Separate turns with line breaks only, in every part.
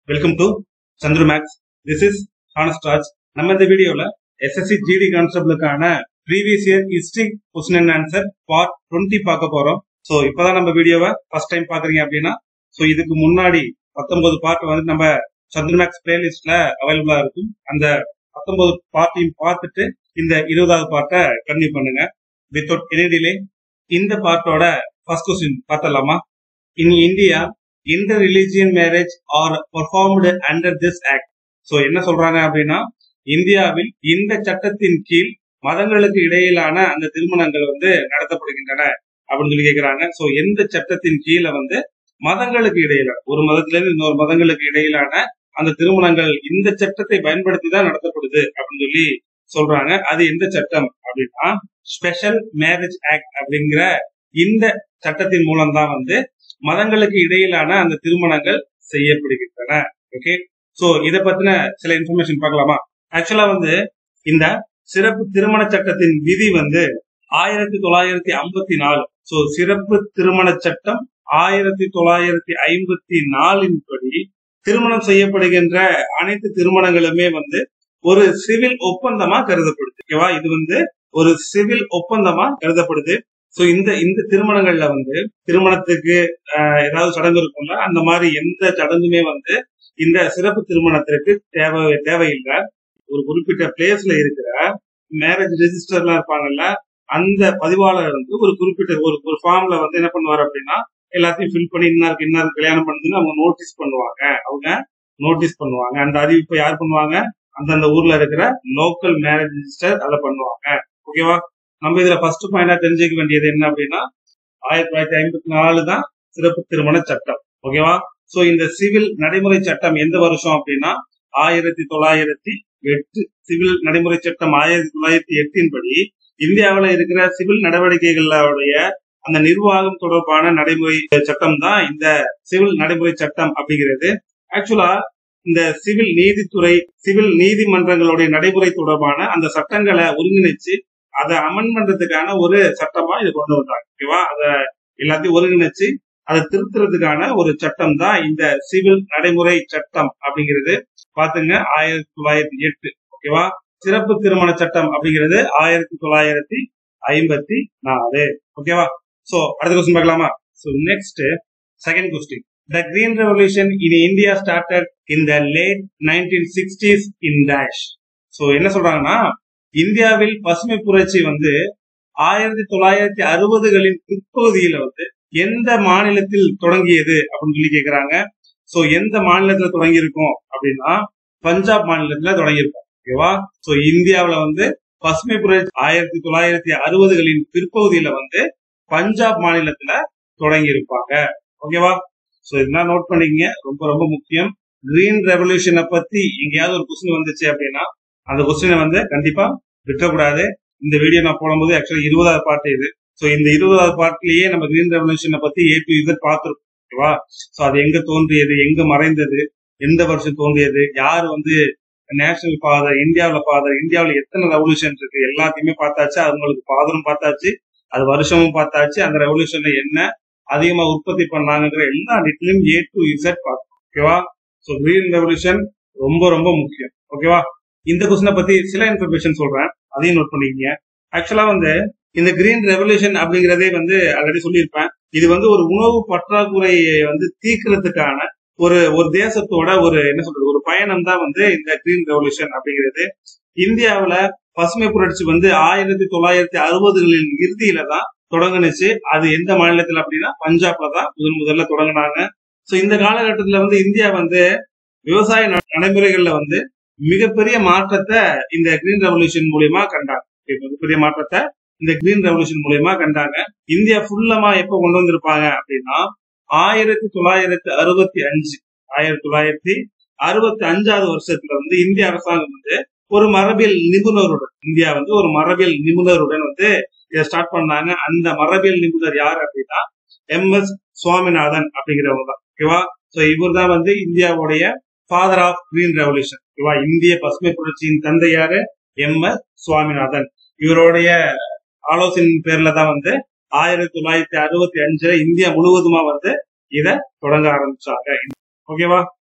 Welcome to Chandru maths this is honest Raj நம்ம இந்த வீடியோல எஸ்எஸ்சி ஜிடி கான்ஸ்டபிளுக்கான previous year history question and answer part twenty பார்க்க போறோம் ஸோ இப்பதான் நம்ம வீடியோவை ஃபர்ஸ்ட் டைம் பாக்குறீங்க அப்படின்னா ஸோ இதுக்கு முன்னாடி பத்தொன்பது பார்ட் வந்து நம்ம சந்துரு மேக்ஸ் பிளேலிஸ்ட்ல அவைலபிளா இருக்கும் அந்த பத்தொன்பது பார்ட்டையும் பார்த்துட்டு இந்த இருபதாவது பார்ட்டை கன்டினியூ பண்ணுங்க வித்தவுட் எனி டிலே இந்த பார்ட்டோட ஃபர்ஸ்ட் கொஸ்டின் பார்த்தலாமா இன் இந்தியா இந்த religion marriage are performed under this act so என்ன சொல்றாங்க அப்படின்னா இந்தியாவில் இந்த சட்டத்தின் கீழ் மதங்களுக்கு இடையிலான அந்த திருமணங்கள் வந்து நடத்தப்படுகின்றன அப்படின்னு சொல்லி கேக்குறாங்க சோ எந்த சட்டத்தின் கீழே வந்து மதங்களுக்கு இடையில ஒரு மதத்துல இருந்து இன்னொரு மதங்களுக்கு இடையிலான அந்த திருமணங்கள் இந்த சட்டத்தை பயன்படுத்தி தான் நடத்தப்படுது அப்படின்னு சொல்லி சொல்றாங்க அது எந்த சட்டம் அப்படின்னா ஸ்பெஷல் மேரேஜ் ஆக்ட் அப்படிங்கிற இந்த சட்டத்தின் மூலம் தான் வந்து மதங்களுக்கு இடையிலான அந்த திருமணங்கள் செய்யப்படுகின்றன ஓகே சோ இத பத்தின சில இன்ஃபர்மேஷன் பார்க்கலாமா ஆக்சுவலா வந்து இந்த சிறப்பு திருமண சட்டத்தின் விதி வந்து ஆயிரத்தி தொள்ளாயிரத்தி ஐம்பத்தி நாலு சோ சிறப்பு திருமண சட்டம் ஆயிரத்தி தொள்ளாயிரத்தி ஐம்பத்தி நாலின் படி திருமணம் செய்யப்படுகின்ற அனைத்து திருமணங்களுமே வந்து ஒரு சிவில் ஒப்பந்தமா கருதப்படுது ஓகேவா இது வந்து ஒரு சிவில் ஒப்பந்தமா கருதப்படுது சோ இந்த இந்த திருமணங்கள்ல வந்து திருமணத்துக்கு ஆஹ், ஏதாவது சடங்கு இருக்கும்ல அந்த மாதிரி எந்த சடங்குமே வந்து இந்த சிறப்பு திருமணத்திற்கு தேவை தேவையில்லை ஒரு குறிப்பிட்ட பிளேஸ்ல இருக்கிற மேரேஜ் ரெஜிஸ்டர்லாம் இருப்பாங்கல்ல அந்த பதிவாளர் வந்து ஒரு குறிப்பிட்ட ஒரு ஒரு ஃபார்ம்ல வந்து என்ன பண்ணுவார் அப்படின்னா எல்லாத்தையும் ஃபில் பண்ணி இன்னாருக்கு இன்னாருக்கு கல்யாணம் பண்ணுதுன்னு அவங்க நோட்டீஸ் பண்ணுவாங்க அவங்க நோட்டீஸ் பண்ணுவாங்க அந்த அறிவிப்பை யார் பண்ணுவாங்க அந்தந்த ஊர்ல இருக்கிற லோக்கல் மேரேஜ் ரெஜிஸ்டர் அதை பண்ணுவாங்க ஓகேவா நம்ம இதுல ஃபர்ஸ்ட் பாயிண்டா தெரிஞ்சுக்க வேண்டியது என்ன அப்படின்னா ஆயிரத்தி தொள்ளாயிரத்தி ஐம்பத்தி நாலு தான் சிறப்பு திருமண சட்டம் ஓகேவா சோ இந்த சிவில் நடைமுறை சட்டம் எந்த வருஷம் அப்படின்னா ஆயிரத்தி தொள்ளாயிரத்தி எட்டு சிவில் நடைமுறை சட்டம் ஆயிரத்தி தொள்ளாயிரத்தி எட்டின் படி இந்தியாவுல இருக்கிற சிவில் நடவடிக்கைகளுடைய அந்த நிர்வாகம் தொடர்பான நடைமுறை சட்டம் தான் இந்த சிவில் நடைமுறை சட்டம் அப்படிங்கிறது ஆக்சுவலா இந்த சிவில் நீதித்துறை சிவில் நீதிமன்றங்களுடைய நடைமுறை தொடர்பான அந்த சட்டங்களை ஒருங்கிணைச்சு அதை அமன் பண்றதுக்கான ஒரு சட்டமா இது கொண்டு வந்தாங்க ஓகேவா அத எல்லாத்தையும் ஒருங்கிணைச்சு அதை திருத்துறதுக்கான ஒரு சட்டம் தான் இந்த சிவில் நடைமுறை சட்டம் அப்படிங்கிறது பாத்துங்க ஆயிரத்தி தொள்ளாயிரத்தி எட்டு ஓகேவா சிறப்பு திருமண சட்டம் அப்படிங்கிறது ஆயிரத்தி தொள்ளாயிரத்தி ஐம்பத்தி நாலு ஓகேவா சோ அடுத்த கொஸ்டின் பார்க்கலாமா so next second question the green revolution in India started in the late nineteen sixties in dash so என்ன சொல்றாங்கன்னா இந்தியாவில் பசுமை புரட்சி வந்து ஆயிரத்தி தொள்ளாயிரத்தி அறுபதுகளின் பிற்பகுதியில வந்து எந்த மாநிலத்தில் தொடங்கியது அப்படின்னு சொல்லி கேக்குறாங்க சோ எந்த மாநிலத்துல தொடங்கி இருக்கும் அப்படின்னா பஞ்சாப் மாநிலத்துல தொடங்கியிருக்கோம் ஓகேவா சோ இந்தியாவுல வந்து பசுமை புரட்சி ஆயிரத்தி தொள்ளாயிரத்தி அறுபதுகளின் பிற்பகுதியில வந்து பஞ்சாப் மாநிலத்துல தொடங்கி இருப்பாங்க ஓகேவா சோ இதெல்லாம் நோட் பண்ணிக்கங்க ரொம்ப ரொம்ப முக்கியம் கிரீன் ரெவல்யூஷனை பத்தி எங்கேயாவது ஒரு கொஸ்டின் வந்துச்சு அப்படின்னா அந்த கொஸ்டினை வந்து கண்டிப்பா விட்டுறக்கூடாது இந்த வீடியோ நான் போடும்போது ஆக்சுவலி இருபதாவது பார்ட் இது சோ இந்த இருபதாவது பார்ட்லயே நம்ம கிரீன் ரெவல்யூஷனை பத்தி ஏ டு இசட் பார்த்திருக்கோம் ஓகேவா சோ அது எங்க தோன்றியது எங்க மறைந்தது எந்த வருஷம் தோன்றியது யார் வந்து நேஷனல் ஃபாதர் இந்தியாவுல ஃபாதர் இந்தியாவுல எத்தனை ரெவல்யூஷன் இருக்கு எல்லாத்தையுமே பார்த்தாச்சு அவங்களுக்கு ஃபாதரும் பார்த்தாச்சு அது வருஷமும் பார்த்தாச்சு அந்த ரெவல்யூஷன்ல என்ன அதிகமா உற்பத்தி பண்ணாங்கிற எல்லா டீட்டெயிலும் ஏ டு இசட் பார்த்தோம் ஓகேவா சோ கிரீன் ரெவல்யூஷன் ரொம்ப ரொம்ப முக்கியம் ஓகேவா இந்த கொஸ்டினை பத்தி சில இன்ஃபர்மேஷன் சொல்றேன் அதையும் நோட் பண்ணிக்கங்க ஆக்சுவலா வந்து இந்த கிரீன் ரெவல்யூஷன் அப்படிங்கறதே வந்து ஆல்ரெடி சொல்லியிருப்பேன் இது வந்து ஒரு உணவு பற்றாக்குறையை வந்து தீர்க்கிறதுக்கான ஒரு ஒரு தேசத்தோட ஒரு என்ன சொல்றது ஒரு பயணம் தான் வந்து இந்த கிரீன் ரெவல்யூஷன் அப்படிங்கிறது இந்தியாவுல பசுமை புரட்சி வந்து ஆயிரத்தி தொள்ளாயிரத்தி அறுபதுகளின் இறுதியில தான் தொடங்குனுச்சு அது எந்த மாநிலத்துல அப்படின்னா பஞ்சாப்ல தான் முதன் முதல்ல தொடங்குனாங்க சோ இந்த காலகட்டத்துல வந்து இந்தியா வந்து விவசாய ந- நடைமுறைகள்ல வந்து மிகப்பெரிய மாற்றத்தை இந்த கிரீன் ரெவல்யூஷன் மூலியமா கண்டாங்க Okay, மிகப்பெரிய மாற்றத்தை இந்த கிரீன் ரெவல்யூஷன் மூலியமா கண்டாங்க இந்தியா ஃபுல்லமா எப்ப கொண்டு வந்திருப்பாங்க அப்படின்னா ஆயிரத்தி தொள்ளாயிரத்தி அறுபத்தி அஞ்சு ஆயிரத்தி தொள்ளாயிரத்தி அறுபத்தி அஞ்சாவது வருஷத்துல வந்து இந்திய அரசாங்கம் வந்து ஒரு மரபியல் நிபுணருடன் இந்தியா வந்து ஒரு மரபியல் நிபுணருடன் வந்து இதை ஸ்டார்ட் பண்ணாங்க அந்த மரபியல் நிபுணர் யார் அப்படின்னா எம் எஸ் சுவாமிநாதன் அப்படிங்கிறவங்க தான் ஓகேவா சோ இவர் தான் வந்து இந்தியாவுடைய ஃபாதர் ஆஃப் கிரீன் ரெவல்யூஷன் ஓகேவா இந்திய பசுமை புரட்சியின் தந்தை யாரு எம் எஸ் சுவாமிநாதன் இவருடைய ஆலோசனையின் பேர்ல தான் வந்து ஆயிரத்தி தொள்ளாயிரத்தி அறுபத்தி அஞ்சுல இந்தியா முழுவதுமா வந்து இத தொடங்க ஆரம்பிச்சாங்க ஓகேவா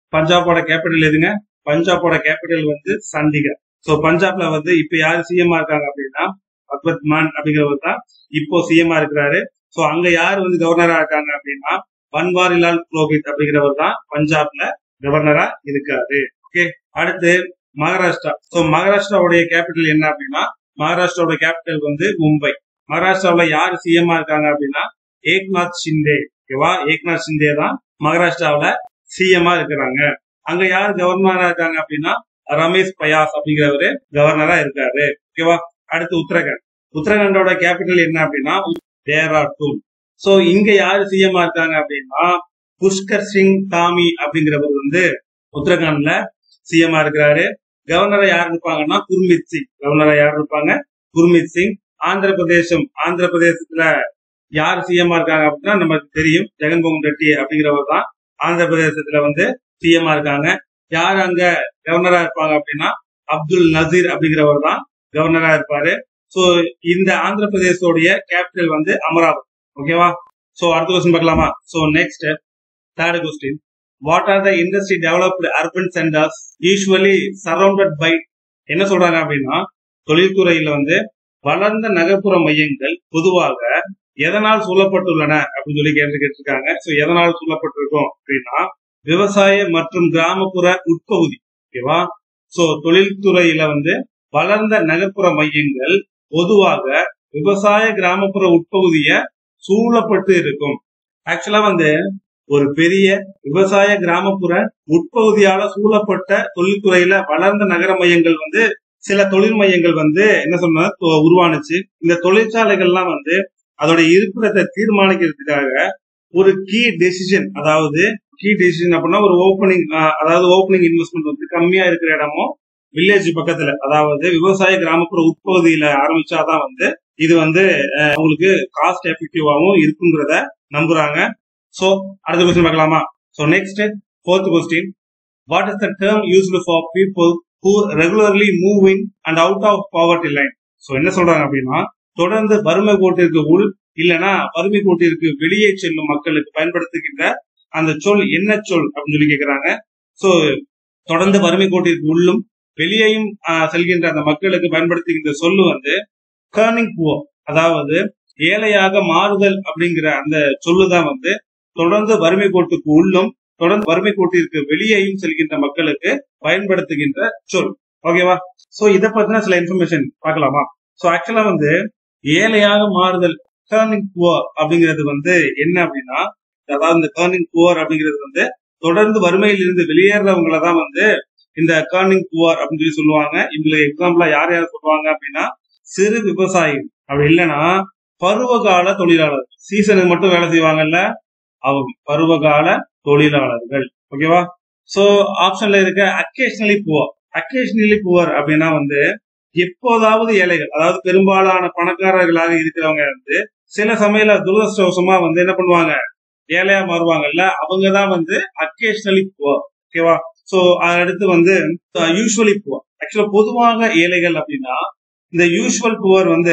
பஞ்சாபோட கேபிட்டல் எதுங்க பஞ்சாபோட கேபிட்டல் வந்து சண்டிகர் சோ பஞ்சாப்ல வந்து இப்ப யாரு சிஎம்ஆ இருக்காங்க அப்படின்னா பகவத் மான் அப்படிங்கிறவர் தான் இப்போ சிஎம்ஆ இருக்கிறாரு சோ அங்க யார் வந்து கவர்னரா இருக்காங்க அப்படின்னா பன்வாரிலால் புரோஹித் அப்படிங்கிறவர் தான் பஞ்சாப்ல கவர்னரா இருக்காரு ஓகே அடுத்து மகாராஷ்டிரா சோ மகாராஷ்டிராவுடைய கேபிட்டல் என்ன அப்படின்னா மகாராஷ்டிராவோட கேபிட்டல் வந்து மும்பை மகாராஷ்டிராவுல யார் சிஎம்ஆ இருக்காங்க அப்படின்னா ஏக்நாத் ஷிண்டே ஓகேவா ஏக்நாத் ஷிண்டே தான் மகாராஷ்டிராவுல சிஎம்ஆ இருக்கிறாங்க அங்க யார் கவர்னரா இருக்காங்க அப்படின்னா ரமேஷ் பயாஸ் அப்படிங்கிறவரு கவர்னரா இருக்காரு ஓகேவா அடுத்து உத்தரகண்ட் உத்தரகண்டோட கேபிட்டல் என்ன அப்படின்னா டேராடூன் சோ இங்க யாரு சிஎம்ஆ இருக்காங்க அப்படின்னா புஷ்கர் சிங் தாமி அப்படிங்கிறவர் வந்து உத்தரகாண்ட்ல சிஎம்ஆ இருக்கிறாரு கவர்னரா யார் இருப்பாங்கன்னா குர்மித் சிங் கவர்னரா யார் இருப்பாங்க குர்மித் சிங் ஆந்திர பிரதேசம் ஆந்திர பிரதேசத்துல யார் சிஎம்ஆ இருக்காங்க அப்படின்னா நமக்கு தெரியும் ஜெகன்மோகன் ரெட்டி அப்படிங்கிறவர் தான் ஆந்திர பிரதேசத்துல வந்து சிஎம்ஆ இருக்காங்க யார் அங்க கவர்னரா இருப்பாங்க அப்படின்னா அப்துல் நசீர் அப்படிங்கிறவர் தான் கவர்னரா இருப்பாரு சோ இந்த ஆந்திர பிரதேசோடைய கேபிட்டல் வந்து அமராவதி ஓகேவா சோ அடுத்த கொஸ்டின் பார்க்கலாமா so next third question what are the industry developed urban centres usually surrounded by என்ன சொல்றாங்க அப்படின்னா தொழில்துறையில வந்து வளர்ந்த நகர்ப்புற மையங்கள் பொதுவாக எதனால் சூழப்பட்டுள்ளன அப்படின்னு சொல்லி கேட்டு கேட்டிருக்காங்க சோ எதனால் சூழப்பட்டிருக்கும் அப்படின்னா விவசாய மற்றும் கிராமப்புற உட்பகுதி ஓகேவா சோ தொழில்துறையில வந்து வளர்ந்த நகர்ப்புற மையங்கள் பொதுவாக விவசாய கிராமப்புற உட்பகுதிய சூழப்பட்டு இருக்கும் ஆக்சுவலா வந்து ஒரு பெரிய விவசாய கிராமப்புற உட்பகுதியால சூழப்பட்ட தொழில்துறையில வளர்ந்த நகர மையங்கள் வந்து சில தொழில் மையங்கள் வந்து என்ன சொன்னா உருவானுச்சு இந்த தொழிற்சாலைகள்லாம் வந்து அதோட இருப்பிடத்தை தீர்மானிக்கிறதுக்காக ஒரு கீ டெசிஷன் அதாவது கீ டெசிஷன் அப்படின்னா ஒரு ஓப்பனிங் அதாவது ஓப்பனிங் இன்வெஸ்ட்மெண்ட் வந்து கம்மியா இருக்கிற இடமும் வில்லேஜ் பக்கத்துல அதாவது விவசாய கிராமப்புற உட்பகுதியில ஆரம்பிச்சாதான் வந்து இது வந்து உங்களுக்கு காஸ்ட் எஃபெக்டிவாவும் இருக்குங்கிறத நம்புறாங்க சோ அடுத்த கொஸ்டின் பார்க்கலாமா so next fourth question what is the term used for people who regularly moving and out of poverty line so என்ன சொல்றாங்க அப்படின்னா தொடர்ந்து வறுமை கோட்டிற்கு உள் இல்லைன்னா வறுமை கோட்டிற்கு வெளியே செல்லும் மக்களுக்கு பயன்படுத்துகின்ற அந்த சொல் என்ன சொல் அப்படின்னு சொல்லி கேக்குறாங்க சோ தொடர்ந்து வறுமை கோட்டிற்கு உள்ளும் வெளியேயும் செல்கின்ற அந்த மக்களுக்கு பயன்படுத்துகின்ற சொல்லு வந்து கேர்னிங் புவர் அதாவது ஏழையாக மாறுதல் அப்படிங்கிற அந்த சொல்லுதான் வந்து தொடர்ந்து வறுமை கோட்டுக்கு உள்ளும் தொடர்ந்து வறுமை கோட்டிற்கு வெளியேயும் செல்கின்ற மக்களுக்கு பயன்படுத்துகின்ற சொல் ஓகேவா சோ இதை பத்தின சில இன்ஃபர்மேஷன் பார்க்கலாமா சோ ஆக்சுவலா வந்து ஏழையாக மாறுதல் கேர்னிங் புவர் அப்படிங்கிறது வந்து என்ன அப்படின்னா அதாவது இந்த கேர்னிங் புவர் அப்படிங்கிறது வந்து தொடர்ந்து வறுமையில் இருந்து வெளியேறவங்கள தான் வந்து இந்த கேர்னிங் புவர் அப்படின்னு சொல்லி சொல்லுவாங்க இவங்களுக்கு எக்ஸாம்பிளா யார் யார் சொல்லுவாங்க அப்படின்னா சிறு விவசாயி அப்படி இல்லைன்னா பருவகால தொழிலாளர் சீசனுக்கு மட்டும் வேலை செய்வாங்கல்ல அவங்க பருவகால தொழிலாளர்கள் ஓகேவா சோ ஆப்ஷன்ல இருக்க அக்கேஷனலி புவர் அக்கேஷனலி புவர் அப்படின்னா வந்து எப்போதாவது ஏழைகள் அதாவது பெரும்பாலான பணக்காரர்களாக இருக்கிறவங்க வந்து சில சமயல துரதிருஷ்டவசமா வந்து என்ன பண்ணுவாங்க ஏழையா மாறுவாங்கல்ல அவங்கதான் வந்து அக்கேஷனலி புவர் ஓகேவா சோ அடுத்து வந்து யூஸ்வலி புவர் ஆக்சுவலா பொதுவாக ஏழைகள் அப்படின்னா இந்த யூஸ்வல் புவர் வந்து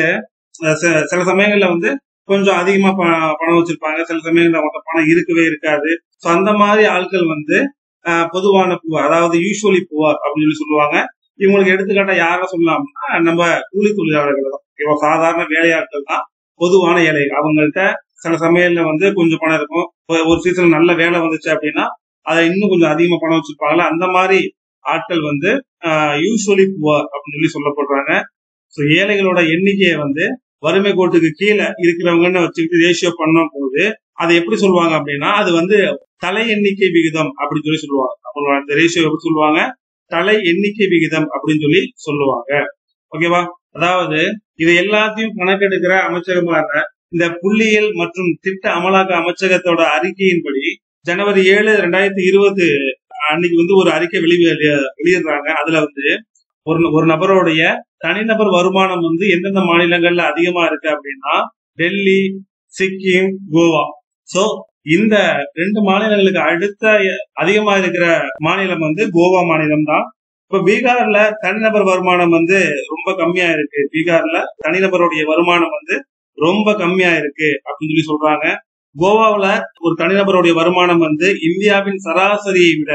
சில சமயங்கள்ல வந்து கொஞ்சம் அதிகமா பணம் வச்சிருப்பாங்க சில சமயங்கள்ல அவங்க பணம் இருக்கவே இருக்காது சோ அந்த மாதிரி ஆட்கள் வந்து பொதுவான புவர் அதாவது யூஸ்வலி புவர் அப்படின்னு சொல்லி சொல்லுவாங்க இவங்களுக்கு எடுத்துக்காட்டா யார சொல்லலாம்னா நம்ம கூலி தொழிலாளர்கள் தான் சாதாரண வேலையாட்கள் தான் பொதுவான ஏழை அவங்கள்ட்ட சில சமயம்ல வந்து கொஞ்சம் பணம் இருக்கும் ஒரு சீசன் நல்ல வேலை வந்துச்சு அப்படின்னா அதை இன்னும் கொஞ்சம் அதிகமா பணம் வச்சிருப்பாங்கல்ல அந்த மாதிரி ஆட்கள் வந்து யூஸ்வலி புவர் அப்படின்னு சொல்லி சொல்லப்படுறாங்க ஸோ ஏழைகளோட எண்ணிக்கையை வந்து வறுமை கோட்டுக்கு கீழே இருக்கிறவங்கன்னு வச்சுக்கிட்டு ரேஷியோ பண்ணும் போது அதை எப்படி சொல்லுவாங்க அப்படின்னா அது வந்து தலை எண்ணிக்கை விகிதம் அப்படின்னு சொல்லி சொல்லுவாங்க அப்போ அந்த ரேஷியோ எப்படி சொல்லுவாங்க தலை எண்ணிக்கை விகிதம் அப்படின்னு சொல்லி சொல்லுவாங்க ஓகேவா அதாவது இது எல்லாத்தையும் கணக்கெடுக்கிற அமைச்சகமான இந்த புள்ளியியல் மற்றும் திட்ட அமலாக்க அமைச்சகத்தோட அறிக்கையின்படி ஜனவரி ஏழு ரெண்டாயிரத்தி இருபது அன்னைக்கு வந்து ஒரு அறிக்கை வெளி வெளியிடுறாங்க அதுல வந்து ஒரு ஒரு நபருடைய தனிநபர் வருமானம் வந்து எந்தெந்த மாநிலங்கள்ல அதிகமா இருக்கு அப்படின்னா டெல்லி சிக்கிம் கோவா சோ இந்த ரெண்டு மாநிலங்களுக்கு அடுத்த அதிகமா இருக்கிற மாநிலம் வந்து கோவா மாநிலம் தான் இப்ப பீகார்ல தனிநபர் வருமானம் வந்து ரொம்ப கம்மியா இருக்கு பீகார்ல தனிநபருடைய வருமானம் வந்து ரொம்ப கம்மியா இருக்கு அப்படின்னு சொல்லி சொல்றாங்க கோவாவுல ஒரு தனிநபருடைய வருமானம் வந்து இந்தியாவின் சராசரியை விட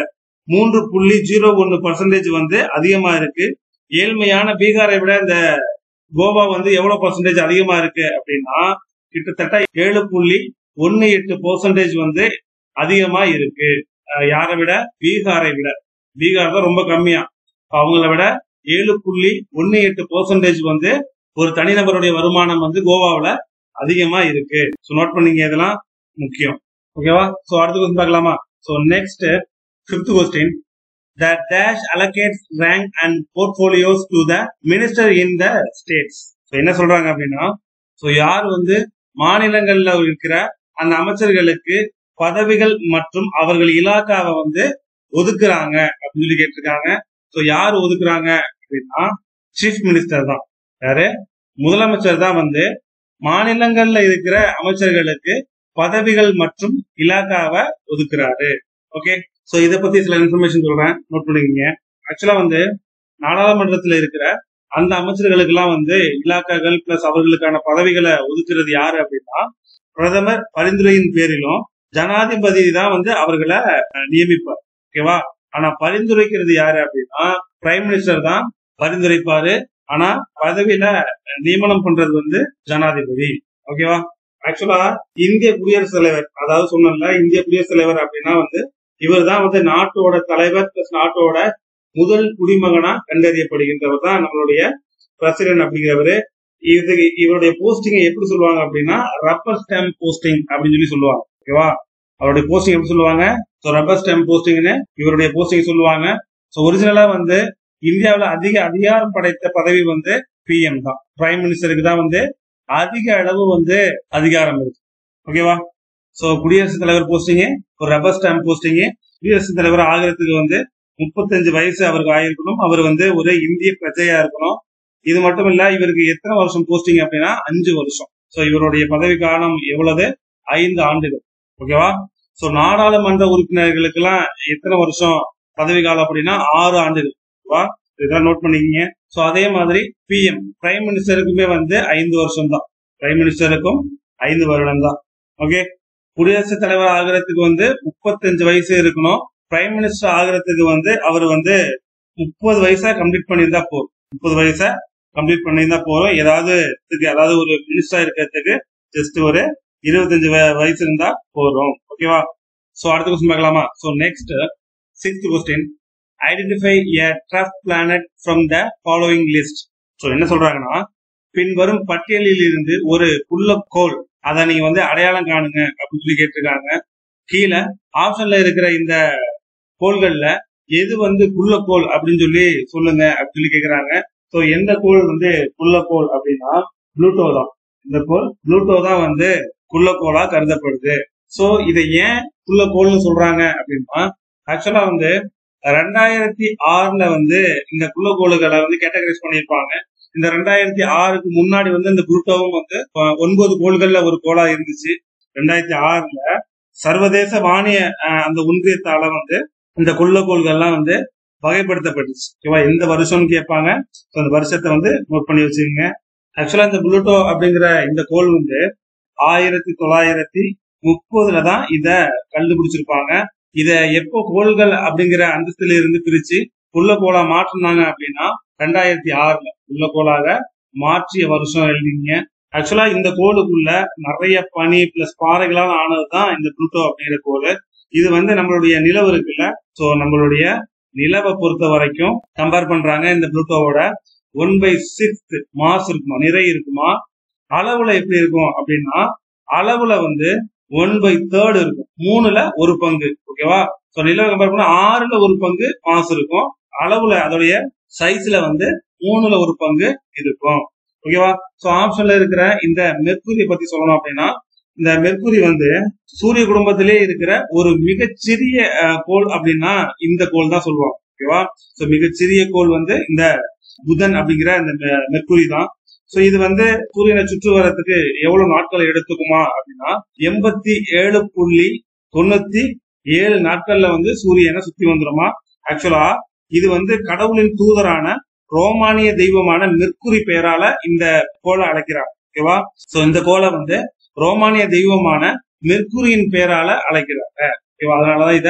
மூன்று புள்ளி ஜீரோ ஒன்னு பர்சன்டேஜ் வந்து அதிகமா இருக்கு ஏழ்மையான பீகாரை விட இந்த கோவா வந்து எவ்வளவு பர்சன்டேஜ் அதிகமா இருக்கு அப்படின்னா கிட்டத்தட்ட ஏழு புள்ளி ஒன்னு எட்டு பெர்சன்டேஜ் வந்து அதிகமா இருக்கு அஹ் யாரை விட பீகாரை விட பீகார் தான் ரொம்ப கம்மியா அவங்கள விட ஏழு புள்ளி ஒன்னு எட்டு பெர்சன்டேஜ் வந்து ஒரு தனிநபருடைய வருமானம் வந்து கோவாவுல அதிகமா இருக்கு ஸோ நோட் பண்ணீங்க இதெல்லாம் முக்கியம் ஓகேவா ஸோ அடுத்த கொஸ்டின் பார்க்கலாமா so next fifth question the dash allocates rank and portfolios to the minister in the states so என்ன சொல்றாங்க அப்படின்னா ஸோ யார் வந்து மாநிலங்கள்ல இருக்கிற அந்த அமைச்சர்களுக்கு பதவிகள் மற்றும் அவர்கள் இலாக்காவை வந்து ஒதுக்குறாங்க அப்படின்னு சொல்லி கேட்டிருக்காங்க ஸோ யார் ஒதுக்குறாங்க அப்படின்னா சீஃப் மினிஸ்டர் தான் யாரு முதலமைச்சர் தான் வந்து மாநிலங்கள்ல இருக்கிற அமைச்சர்களுக்கு பதவிகள் மற்றும் இலாக்காவை ஒதுக்குறாரு ஓகே சோ இத பத்தி சில இன்ஃபர்மேஷன் சொல்றேன் நோட் பண்ணிக்கங்க ஆக்சுவலா வந்து நாடாளுமன்றத்துல இருக்கிற அந்த அமைச்சர்களுக்கு எல்லாம் வந்து இலாக்காக்கள் பிளஸ் அவர்களுக்கான பதவிகளை ஒதுக்குறது யாரு அப்படின்னா பிரதமர் பரிந்துரையின் பேரிலும் ஜனாதிபதி தான் வந்து அவர்களை அஹ், நியமிப்பார் ஓகேவா ஆனா பரிந்துரைக்கிறது யாரு அப்படின்னா பிரைம் மினிஸ்டர் தான் பரிந்துரைப்பாரு ஆனா பதவியில நியமனம் பண்றது வந்து ஜனாதிபதி ஓகேவா ஆக்சுவலா இந்திய குடியரசுத் தலைவர் அதாவது சொன்னல இந்திய குடியரசுத் தலைவர் அப்படின்னா வந்து இவர் தான் வந்து நாட்டோட தலைவர் பிளஸ் நாட்டோட முதல் குடிமகனா கண்டறியப்படுகின்றவர் தான் நம்மளுடைய பிரசிடென்ட் அப்படிங்கிறவரு இது இவருடைய போஸ்டிங்கை எப்படி சொல்லுவாங்க அப்படின்னா ரப்பர் ஸ்டாம்ப் போஸ்டிங் அப்படின்னு சொல்லி சொல்லுவாங்க ஓகேவா அவருடைய போஸ்டிங் எப்படி சொல்லுவாங்க ஸோ ரப்பர் ஸ்டாம்ப் போஸ்டிங்னு இவருடைய போஸ்டிங் சொல்லுவாங்க ஸோ ஒரிஜினலா வந்து இந்தியாவுல அதிக அதிகாரம் படைத்த பதவி வந்து பிஎம் தான் பிரைம் மினிஸ்டருக்கு தான் வந்து அதிக அளவு வந்து அதிகாரம் இருக்கு ஓகேவா சோ குடியரசுத் தலைவர் போஸ்டிங் ஒரு ரப்பர் ஸ்டாம்ப் போஸ்டிங் குடியரசுத் தலைவர் ஆகிறதுக்கு வந்து முப்பத்தஞ்சு வயசு அவருக்கு ஆயிருக்கணும் அவர் வந்து ஒரு இந்திய பிரஜையா இருக்கணும் இது மட்டும் இல்ல இவருக்கு எத்தனை வருஷம் போஸ்டிங் அப்படின்னா அஞ்சு வருஷம் சோ இவருடைய பதவி காலம் எவ்வளவு ஐந்து ஆண்டுகள் ஓகேவா சோ நாடாளுமன்ற உறுப்பினர்களுக்கு எல்லாம் எத்தனை வருஷம் பதவி காலம் அப்படின்னா ஆறு ஆண்டுகள் ஓகேவா இதெல்லாம் நோட் பண்ணிக்கங்க சோ அதே மாதிரி பிஎம் பிரைம் மினிஸ்டருக்குமே வந்து ஐந்து வருஷம் தான் பிரைம் மினிஸ்டருக்கும் ஐந்து வருடம் தான் ஓகே குடியரசுத் தலைவர் ஆகிறதுக்கு வந்து முப்பத்தஞ்சு வயசு இருக்கணும் பிரைம் மினிஸ்டர் ஆகிறதுக்கு வந்து அவர் வந்து முப்பது வயசா கம்ப்ளீட் பண்ணியிருந்தா போதும் முப்பது வயசா கம்ப்ளீட் பண்ணியிருந்தா போதும் ஏதாவது இதுக்கு அதாவது ஒரு மினிஸ்டரா இருக்கிறதுக்கு ஜஸ்ட் ஒரு இருபத்தஞ்சு வய- வயசு இருந்தா போதும் ஓகேவா சோ அடுத்த கொஸ்டின் பார்க்கலாமா so next sixth question identify a dwarf planet from the following list so என்ன சொல்றாங்கன்னா பின்வரும் பட்டியலில் இருந்து ஒரு குள்ளக்கோள் அதை நீங்க வந்து அடையாளம் காணுங்க அப்படின்னு சொல்லி கேட்டிருக்காங்க கீழே ஆப்ஷன்ல இருக்கிற இந்த கோள்கள்ல எது வந்து குள்ளக்கோள் அப்படின்னு சொல்லி சொல்லுங்க அப்படின்னு சொல்லி கேக்குறாங்க சோ எந்த கோள் வந்து குள்ளக்கோள் அப்படின்னா ப்ளூட்டோ தான் இந்த கோள் ப்ளூட்டோ தான் வந்து குள்ளக்கோளா கருதப்படுது சோ இதை ஏன் குள்ளக்கோள்னு சொல்றாங்க அப்படின்னா ஆக்சுவலா வந்து ரெண்டாயிரத்தி ஆறுல வந்து இந்த குள்ளக்கோளுகளை வந்து கேட்டகரைஸ் பண்ணியிருப்பாங்க இந்த ரெண்டாயிரத்தி ஆறுக்கு முன்னாடி வந்து இந்த புளுட்டோவும் வந்து அஹ், ஒன்பது கோள்கள்ல ஒரு கோளா இருந்துச்சு ரெண்டாயிரத்தி ஆறுல சர்வதேச வானிய அஹ், அந்த ஒன்றியத்தால வந்து இந்த குள்ளக்கோள்கள்லாம் வந்து வகைப்படுத்தப்பட்டுச்சு ஓகேவா எந்த வருஷம்னு கேட்பாங்க So, அந்த வருஷத்தை வந்து நோட் பண்ணி வச்சுக்கோங்க ஆக்சுவலா இந்த புளுட்டோ அப்படிங்கிற இந்த கோள் வந்து ஆயிரத்தி தொள்ளாயிரத்தி முப்பதுல தான் இத கண்டுபிடிச்சிருப்பாங்க இத எப்போ கோள்கள் அப்படிங்கிற அந்தஸ்துல இருந்து பிரிச்சு உள்ள கோளா மாற்றினாங்க அப்படின்னா ரெண்டாயிரத்தி ஆறுல உள்ள கோளாக மாற்றிய வருஷம் எழுதிங்க ஆக்சுவலா இந்த கோளுக்குள்ள நிறைய பனி பிளஸ் பாறைகளால் ஆனதுதான் இந்த புளுட்டோ அப்படிங்கிற கோள் இது வந்து நம்மளுடைய நிலவு இருக்குல்ல சோ நம்மளுடைய நிலவை பொறுத்த வரைக்கும் கம்பேர் பண்றாங்க இந்த புளுட்டோவோட ஒன் பை சிக்ஸ்த் மாஸ் இருக்குமா நிறை இருக்குமா அளவுல எப்படி இருக்கும் அப்படின்னா அளவுல வந்து ஒன் பை தேர்ட் இருக்கும் மூணுல ஒரு பங்கு ஓகேவா சோ நிலவை கம்பேர் பண்ணா ஆறுல ஒரு பங்கு மாஸ் இருக்கும் அளவுல அதோடைய சைஸ்ல வந்து மூணுல ஒரு பங்கு இருக்கும் ஓகேவா சோ ஆப்ஷன்ல இருக்கிற இந்த மெர்க்குரி பத்தி சொல்லணும் அப்படின்னா இந்த மெர்க்குரி வந்து சூரிய குடும்பத்திலே இருக்கிற ஒரு மிகச்சிறிய அஹ், கோள் அப்படின்னா இந்த கோள் தான் சொல்லுவாங்க ஓகேவா சோ மிகச்சிறிய கோள் வந்து இந்த புதன் அப்படிங்கிற இந்த மெ- மெர்க்குரி தான் சோ இது வந்து சூரியனை சுற்றி வர்றதுக்கு எவ்வளவு நாட்கள் எடுத்துக்குமா அப்படின்னா எண்பத்தி ஏழு புள்ளி தொண்ணூத்தி ஏழு நாட்கள்ல வந்து சூரியனை சுத்தி வந்துருமா ஆக்சுவலா இது வந்து கடவுளின் தூதரான ரோமானிய தெய்வமான மெர்க்குரி பெயரால இந்த கோளை அழைக்கிறாங்க ஓகேவா சோ இந்த கோளை வந்து ரோமானிய தெய்வமான மெர்க்குரியின் பெயரால அழைக்கிறாங்க ஓகேவா அதனாலதான் இத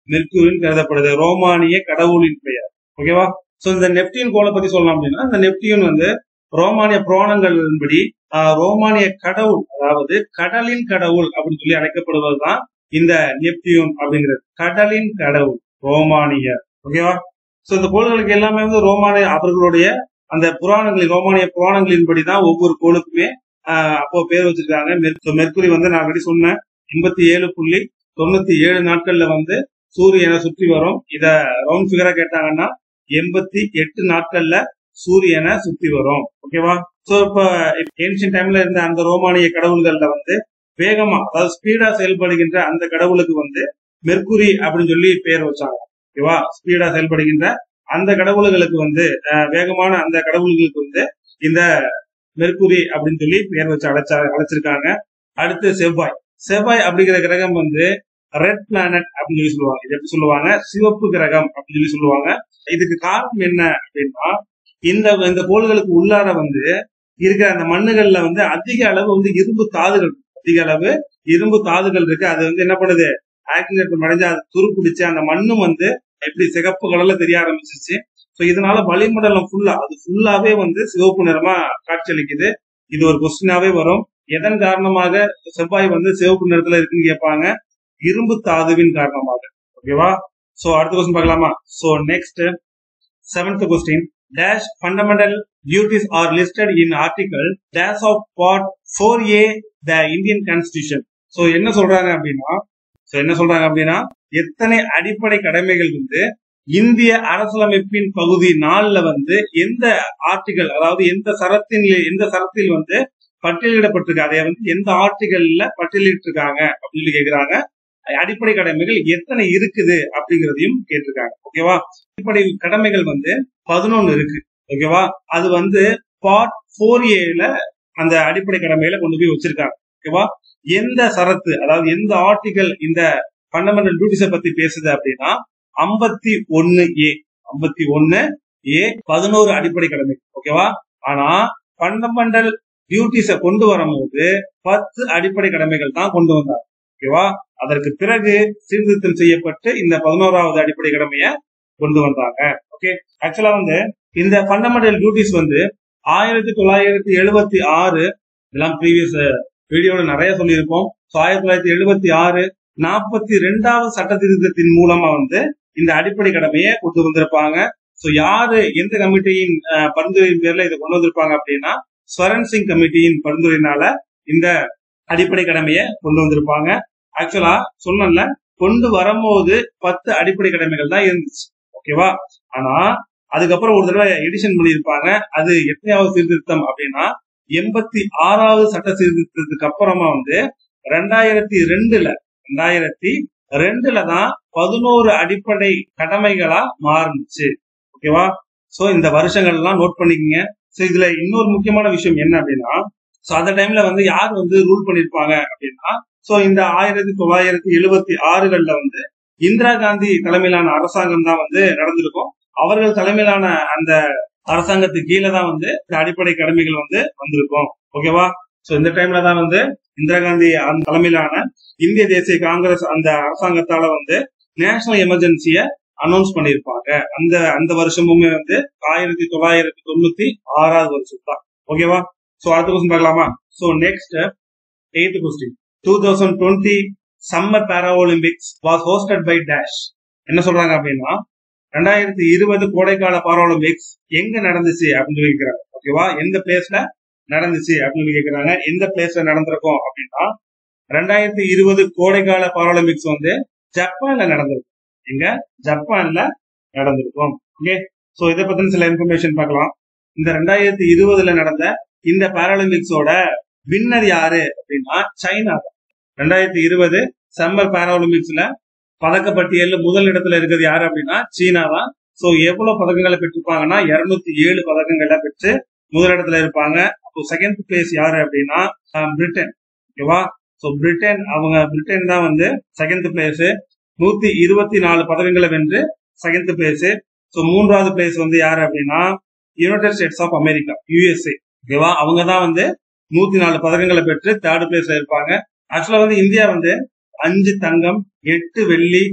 மெர்க்குரின்னு கருதப்படுது ரோமானிய கடவுளின் பெயர் ஓகேவா சோ இந்த நெப்டியூன் கோளை பத்தி சொல்லலாம் அப்படின்னா இந்த நெப்டியூன் வந்து ரோமானிய புராணங்களின்படி ஆஹ், ரோமானிய கடவுள் அதாவது கடலின் கடவுள் அப்படின்னு சொல்லி அழைக்கப்படுவதுதான் இந்த நெப்டியூன் அப்படிங்கிறது கடலின் கடவுள் ரோமானிய ஓகேவா சோ இந்த கோள்களுக்கு எல்லாமே வந்து ரோமானிய அவர்களுடைய அந்த புராணங்களின் ரோமானிய புராணங்களின்படி தான் ஒவ்வொரு கோளுக்குமே ஆஹ், அப்போ பேர் வச்சிருக்காங்க மெர்க்கு- மெர்க்குரி வந்து நான் ஆல்ரெடி சொன்னேன் எண்பத்தி ஏழு புள்ளி தொண்ணூத்தி ஏழு நாட்கள்ல வந்து சூரியனை சுற்றி வரும் இத ரவுண்ட் ஃபிகரா கேட்டாங்கன்னா எண்பத்தி எட்டு நாட்கள்ல சூரியனை சுத்தி வரும் ஓகேவா சோ இப்ப ஏன்ஷியன் டைம்ல இருந்த அந்த ரோமானிய கடவுள்கள்ல வந்து வேகமா அதாவது ஸ்பீடா செயல்படுகின்ற அந்த கடவுளுக்கு வந்து மெர்க்குரி அப்படின்னு சொல்லி பேர் வச்சாங்க ஓகேவா ஸ்பீடா செயல்படுகின்ற அந்த கடவுள்களுக்கு வந்து அஹ், வேகமான அந்த கடவுள்களுக்கு வந்து இந்த மெர்க்குரி அப்படின்னு சொல்லி பேர் வச்சு அழைச்சா அழைச்சிருக்காங்க அடுத்து செவ்வாய் செவ்வாய் அப்படிங்கிற கிரகம் வந்து ரெட் பிளானட் அப்படின்னு சொல்லி சொல்லுவாங்க இது எப்படி சொல்லுவாங்க சிவப்பு கிரகம் அப்படின்னு சொல்லி சொல்லுவாங்க இதுக்கு காரணம் என்ன அப்படின்னா இந்த இந்த கோள்களுக்கு உள்ளார வந்து இருக்கிற அந்த மண்ணுகள்ல வந்து அதிக அளவு வந்து இரும்பு தாதுகள் இருக்கு. அதிக அளவு இரும்பு தாதுகள் இருக்கு அது வந்து என்ன பண்ணுது ஆக்சிஜன் மறைஞ்சு அது துருப்பிடிச்சு அந்த மண்ணும் வந்து எப்படி சிகப்பு கலர்ல தெரிய ஆரம்பிச்சிச்சு சோ இதனால வளிமண்டலம் ஃபுல்லா அது ஃபுல்லாவே வந்து சிவப்பு நிறமா காட்சியளிக்குது இது ஒரு கொஸ்டினாவே வரும் எதன் காரணமாக செவ்வாய் வந்து சிவப்பு நிறத்துல இருக்குன்னு கேட்பாங்க இரும்பு தாதுவின் காரணமாக ஓகேவா சோ அடுத்த கொஸ்டின் பார்க்கலாமா so next seventh question dash fundamental duties are listed in article dash of part four A the Indian constitution so என்ன சொல்றாங்க அப்படின்னா சோ என்ன சொல்றாங்க அப்படின்னா எத்தனை அடிப்படை கடமைகள் வந்து இந்திய அரசியலமைப்பின் பகுதி நாலுல வந்து எந்த ஆர்டிகல் அதாவது எந்த சரத்தின் எந்த சரத்தில் வந்து பட்டியலிடப்பட்டிருக்கு அதை வந்து எந்த ஆர்டிகல்ல பட்டியலிட்டிருக்காங்க அப்படின்னு சொல்லி கேக்குறாங்க அடிப்படை கடமைகள் எத்தனை இருக்குது அப்படிங்கறதையும் கேட்டிருக்காங்க ஓகேவா அடிப்படை கடமைகள் வந்து பதினொன்னு இருக்கு ஓகேவா அது வந்து பார்ட் ஃபோர் ஏல அந்த அடிப்படை கடமையில கொண்டு போய் வச்சிருக்காங்க ஓகேவா எந்த சரத்து அதாவது எந்த ஆர்டிகல் இந்த ஃபண்டமெண்டல் டியூட்டிஸ பத்தி பேசுது அப்படின்னா ஐம்பத்தி ஒன்னு ஏ ஐம்பத்தி ஒன்னு ஏ பதினோரு அடிப்படை கடமை ஓகேவா ஆனா ஃபண்டமெண்டல் டியூட்டிஸ கொண்டு வரும்போது பத்து அடிப்படை கடமைகள் தான் கொண்டு வந்தாங்க ஓகேவா அதற்கு பிறகு சீர்திருத்தம் செய்யப்பட்டு இந்த பதினோராவது அடிப்படை கடமையை கொண்டு வந்தாங்க ஓகே ஆக்சுவலா வந்து இந்த ஃபண்டமெண்டல் டியூட்டிஸ் வந்து ஆயிரத்தி தொள்ளாயிரத்தி எழுபத்தி ஆறு இதெல்லாம் ப்ரீவியஸ் வீடியோல நிறைய சொல்லியிருப்போம் ஸோ ஆயிரத்தி தொள்ளாயிரத்தி எழுபத்தி ஆறு நாற்பத்தி ரெண்டாவது சட்ட திருத்தத்தின் மூலமா வந்து இந்த அடிப்படை கடமையை கொண்டு வந்திருப்பாங்க ஸோ யாரு எந்த கமிட்டியின் அஹ், பரிந்துரையின் பேர்ல இதை கொண்டு வந்திருப்பாங்க அப்படின்னா ஸ்வரன் சிங் கமிட்டியின் பரிந்துரையினால இந்த அடிப்படை கடமையை கொண்டு வந்திருப்பாங்க ஆக்சுவலா சொன்னல கொண்டு வரும்போது பத்து அடிப்படை கடமைகள் தான் இருந்துச்சு ஓகேவா ஆனா அதுக்கப்புறம் ஒரு தடவை எடிஷன் பண்ணியிருப்பாங்க அது எத்தனையாவது சீர்திருத்தம் அப்படின்னா எண்பத்தி ஆறாவது சட்ட சீர்திருத்தத்துக்கு அப்புறமா வந்து ரெண்டாயிரத்தி ரெண்டுல ரெண்டாயிரத்தி ரெண்டுல தான் பதினோரு அடிப்படை கடமைகளா மாறுனுச்சு ஓகேவா சோ இந்த வருஷங்கள் எல்லாம் நோட் பண்ணிக்கங்க சோ இதுல இன்னொரு முக்கியமான விஷயம் என்ன அப்படின்னா சோ அந்த டைம்ல வந்து யார் வந்து ரூல் பண்ணிருப்பாங்க அப்படின்னா சோ இந்த ஆயிரத்தி தொள்ளாயிரத்தி எழுபத்தி ஆறுகள்ல வந்து இந்திரா காந்தி தலைமையிலான அரசாங்கம் தான் வந்து நடந்திருக்கும் அவர்கள் தலைமையிலான அந்த அரசாங்கத்துக்கு கீழே தான் வந்து இந்த அடிப்படை கடமைகள் வந்து வந்திருக்கும் ஓகேவா சோ இந்த டைம்ல தான் வந்து இந்திரா காந்தி அந்த தலைமையிலான இந்திய தேசிய காங்கிரஸ் அந்த அரசாங்கத்தால வந்து நேஷனல் எமர்ஜென்சிய அனௌன்ஸ் பண்ணியிருப்பாங்க அந்த அந்த வருஷமுமே வந்து ஆயிரத்தி தொள்ளாயிரத்தி தொண்ணூத்தி ஆறாவது வருஷம் தான் ஓகேவா சோ அடுத்த கொஸ்டின் பார்க்கலாமா so next eighth question two thousand twenty summer para Olympics was hosted by dash என்ன சொல்றாங்க அப்படின்னா ரெண்டாயிரத்தி இருபது கோடைக்கால பாரா ஒலிம்பிக்ஸ் எங்க நடந்துச்சு அப்படின்னு சொல்லி கேக்குறாங்க ஓகேவா எந்த பிளேஸ்ல நடந்துச்சு அப்படின்னு சொல்லி கேக்குறாங்க எந்த பிளேஸ்ல நடந்திருக்கும் அப்படின்னா ரெண்டாயிரத்தி இருபது கோடைக்கால பாராலிம்பிக்ஸ் வந்து ஜப்பான்ல நடந்திருக்கும் எங்க ஜப்பான்ல நடந்திருக்கும் ஓகே சோ இதை பத்தின சில இன்ஃபர்மேஷன் பார்க்கலாம் இந்த ரெண்டாயிரத்தி இருபதுல நடந்த இந்த பாராலிம்பிக்ஸோட வின்னர் யாரு அப்படின்னா சைனா தான் ரெண்டாயிரத்தி இருபது சம்மர் பாராலிம்பிக்ஸ்ல பதக்கப்பட்டியல்ல முதல் இடத்துல இருக்கிறது யாரு அப்படின்னா சீனா தான் சோ எவ்வளவு பதக்கங்களை பெற்றிருப்பாங்கன்னா இருநூத்தி ஏழு பதக்கங்களை பெற்று முதலிடத்துல இருப்பாங்க அப்போ செகண்ட் பிளேஸ் யாரு அப்படின்னா அஹ், பிரிட்டன் ஓகேவா சோ பிரிட்டன் அவங்க பிரிட்டன் தான் வந்து செகண்ட் பிளேஸ் நூத்தி இருபத்தி நாலு பதக்கங்களை வென்று செகண்ட் பிளேஸ் சோ மூன்றாவது பிளேஸ் வந்து யாரு அப்படின்னா United States of America USA ஓகேவா அவங்க தான் வந்து நூத்தி நாலு பதக்கங்களை பெற்று தேர்ட் பிளேஸ்ல இருப்பாங்க ஆக்சுவலா வந்து இந்தியா வந்து அஞ்சு தங்கம் எட்டு வெள்ளி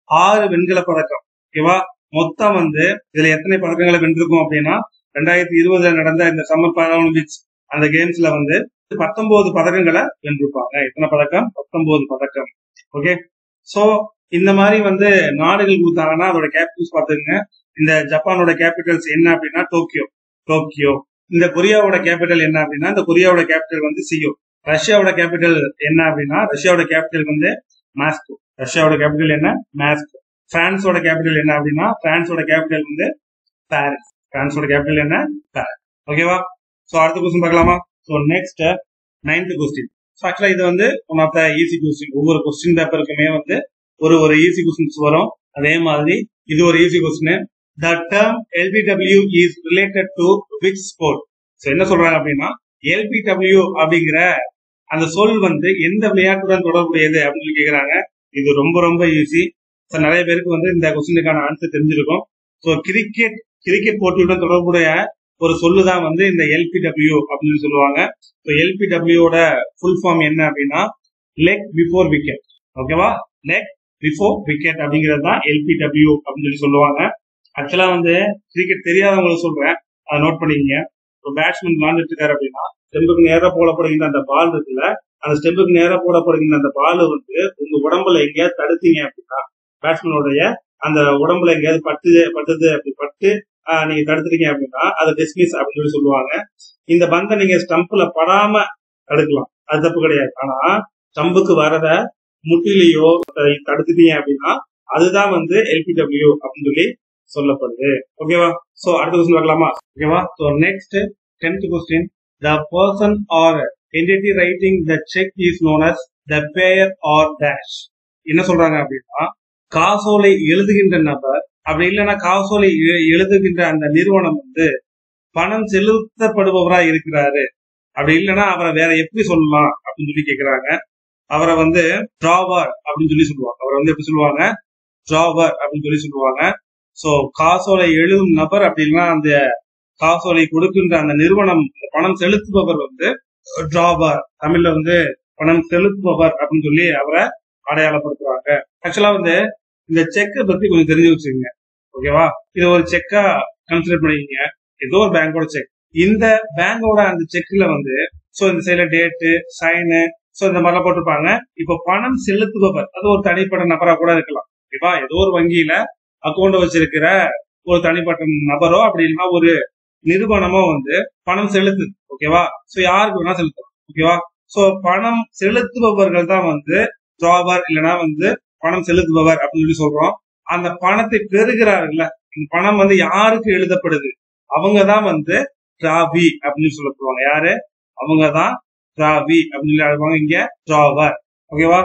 ஆறு வெண்கல பதக்கம் ஓகேவா மொத்தம் வந்து இதுல எத்தனை பதக்கங்களை வென்றிருக்கும் அப்படின்னா ரெண்டாயிரத்தி இருபதுல நடந்த இந்த சம்மர் பாராலிம்பிக்ஸ் அந்த கேம்ஸ்ல வந்து பத்தொன்பது பதக்கங்களை வென்றிருப்பாங்க எத்தனை பதக்கம் பத்தொன்பது பதக்கம் ஓகே சோ இந்த மாதிரி வந்து நாடுகள் கொடுத்தாங்கன்னா அதோட கேபிட்டல்ஸ் பாத்துக்கங்க இந்த ஜப்பானோட கேபிட்டல்ஸ் என்ன அப்படின்னா டோக்கியோ டோக்கியோ இந்த கொரியாவோட கேபிட்டல் என்ன அப்படின்னா இந்த கொரியாவோட கேபிட்டல் வந்து சியோ ரஷ்யாவோட கேபிட்டல் என்ன அப்படின்னா ரஷ்யாவோட கேபிட்டல் வந்து மாஸ்கோ ரஷ்யாவோட கேபிட்டல் என்ன மாஸ்கோ பிரான்ஸோட கேபிட்டல் என்ன அப்படின்னா பிரான்ஸோட கேபிட்டல் வந்து பாரிஸ் பிரான்ஸோட கேபிட்டல் என்ன பாரிஸ் ஓகேவா சோ அடுத்த கொஸ்டின் பார்க்கலாமா so next ninth question so actually இது வந்து one of the easy question ஒவ்வொரு கொஸ்டின் பேப்பருக்குமே வந்து ஒரு ஒரு ஈஸி கொஸ்டின்ஸ் வரும் அதே மாதிரி இது ஒரு easy question the term LBW is related to which sport so என்ன சொல்றாங்க அப்படின்னா எல்பிடபிள்யூ அப்படிங்கிற அந்த சொல் வந்து எந்த விளையாட்டுடன் தொடர்புடையது அப்படின்னு சொல்லி கேக்குறாங்க இது ரொம்ப ரொம்ப ஈஸி ஸோ நிறைய பேருக்கு வந்து இந்த கொஸ்டினுக்கான ஆன்சர் தெரிஞ்சிருக்கும் ஸோ கிரிக்கெட் கிரிக்கெட் போட்டியுடன் தொடர்புடைய ஒரு சொல்லு தான் வந்து இந்த எல்பிடபிள்யூ அப்படின்னு சொல்லுவாங்க ஸோ எல்பிடபிள்யூட ஃபுல் ஃபார்ம் என்ன அப்படின்னா லெக் பிஃபோர் விக்கெட் ஓகேவா லெக் பிஃபோர் விக்கெட் அப்படிங்கிறது தான் எல்பிடபிள்யூ அப்படின்னு சொல்லி சொல்லுவாங்க ஆக்சுவலா வந்து கிரிக்கெட் தெரியாதவங்களுக்கு சொல்றேன் அதை நோட் பண்ணிக்கங்க இப்போ பேட்ஸ்மேன் விளாண்டுட்டு இருக்காரு அப்படின்னா ஸ்டெம்புக்கு நேரா போடப்படுகின்ற அந்த பால் இருக்குல்ல அந்த ஸ்டெம்புக்கு நேரா போடப்படுகின்ற அந்த பால் வந்து உங்க உடம்புல எங்கேயாவது தடுத்தீங்க அப்படின்னா பேட்ஸ்மேனோடைய அந்த உடம்புல எங்கேயாவது பட்டுது பட்டுது அப்படி பட்டு ஆஹ், நீங்க தடுத்துட்டீங்க அப்படின்னா அதை டிஸ்மிஸ் அப்படின்னு சொல்லி சொல்லுவாங்க இந்த பந்தை நீங்க ஸ்டம்ப்ல படாம தடுக்கலாம் அது தப்பு கிடையாது ஆனா ஸ்டம்புக்கு வரத முட்டிலேயோ த- தடுத்துட்டீங்க அப்படின்னா அதுதான் வந்து எல்பிடபிள்யூ அப்படின்னு சொல்லி சொல்லப்படுது ஓகேவா சோ அடுத்த கொஸ்டின் பார்க்கலாமா ஓகேவா so next tenth question the person or entity writing the cheque is known as the payer or dash என்ன சொல்றாங்க அப்படின்னா காசோலை எழுதுகின்ற நபர் அப்படி இல்லைன்னா காசோலை எ- எழுதுகின்ற அந்த நிறுவனம் வந்து பணம் செலுத்தப்படுபவரா இருக்கிறாரு அப்படி இல்லைன்னா அவரை வேற எப்படி சொல்லலாம் அப்படின்னு சொல்லி கேக்குறாங்க அவரை வந்து டிராவர் அப்படின்னு சொல்லி சொல்லுவாங்க அவரை வந்து எப்படி சொல்லுவாங்க டிராவர் அப்படின்னு சொல்லி சொல்லுவாங்க சோ காசோலை எழுதும் நபர் அப்படின்னா அந்த காசோலை கொடுக்கின்ற அந்த நிறுவனம் அந்த பணம் செலுத்துபவர் வந்து டிராவர் தமிழ்ல வந்து பணம் செலுத்துபவர் அப்படின்னு சொல்லி அவரை அடையாளப்படுத்துறாங்க ஆக்சுவலா வந்து இந்த செக்கை பத்தி கொஞ்சம் தெரிஞ்சு வச்சுக்கோங்க ஓகேவா இது ஒரு செக்கா கன்சிடர் பண்ணிக்கங்க ஏதோ ஒரு பேங்கோட செக் இந்த பேங்கோட அந்த செக்ல வந்து சோ இந்த சைடுல டேட்டு சைனு சோ இந்த மாதிரிலாம் போட்டிருப்பாங்க இப்ப பணம் செலுத்துபவர் அது ஒரு தனிப்பட்ட நபரா கூட இருக்கலாம் ஓகேவா ஏதோ ஒரு வங்கியில அக்கௌண்ட் வச்சிருக்கிற ஒரு தனிப்பட்ட நபரோ அப்படி இல்லைன்னா ஒரு நிறுவனமோ வந்து பணம் செலுத்துது ஓகேவா சோ யாருக்கு வேணா செலுத்தலாம் ஓகேவா சோ பணம் செலுத்துபவர்கள் தான் வந்து ஜாபர் இல்லைன்னா வந்து பணம் செலுத்துபவர் அப்படின்னு சொல்லி சொல்றோம் அந்த பணத்தை பெறுகிறார்கள்ல இந்த பணம் வந்து யாருக்கு எழுதப்படுது அவங்க தான் வந்து டிராவி அப்படின்னு சொல்லப்படுவாங்க யாரு அவங்க தான் டிராவி அப்படின்னு சொல்லி அழைப்பாங்க இங்க டிராவர் ஓகேவா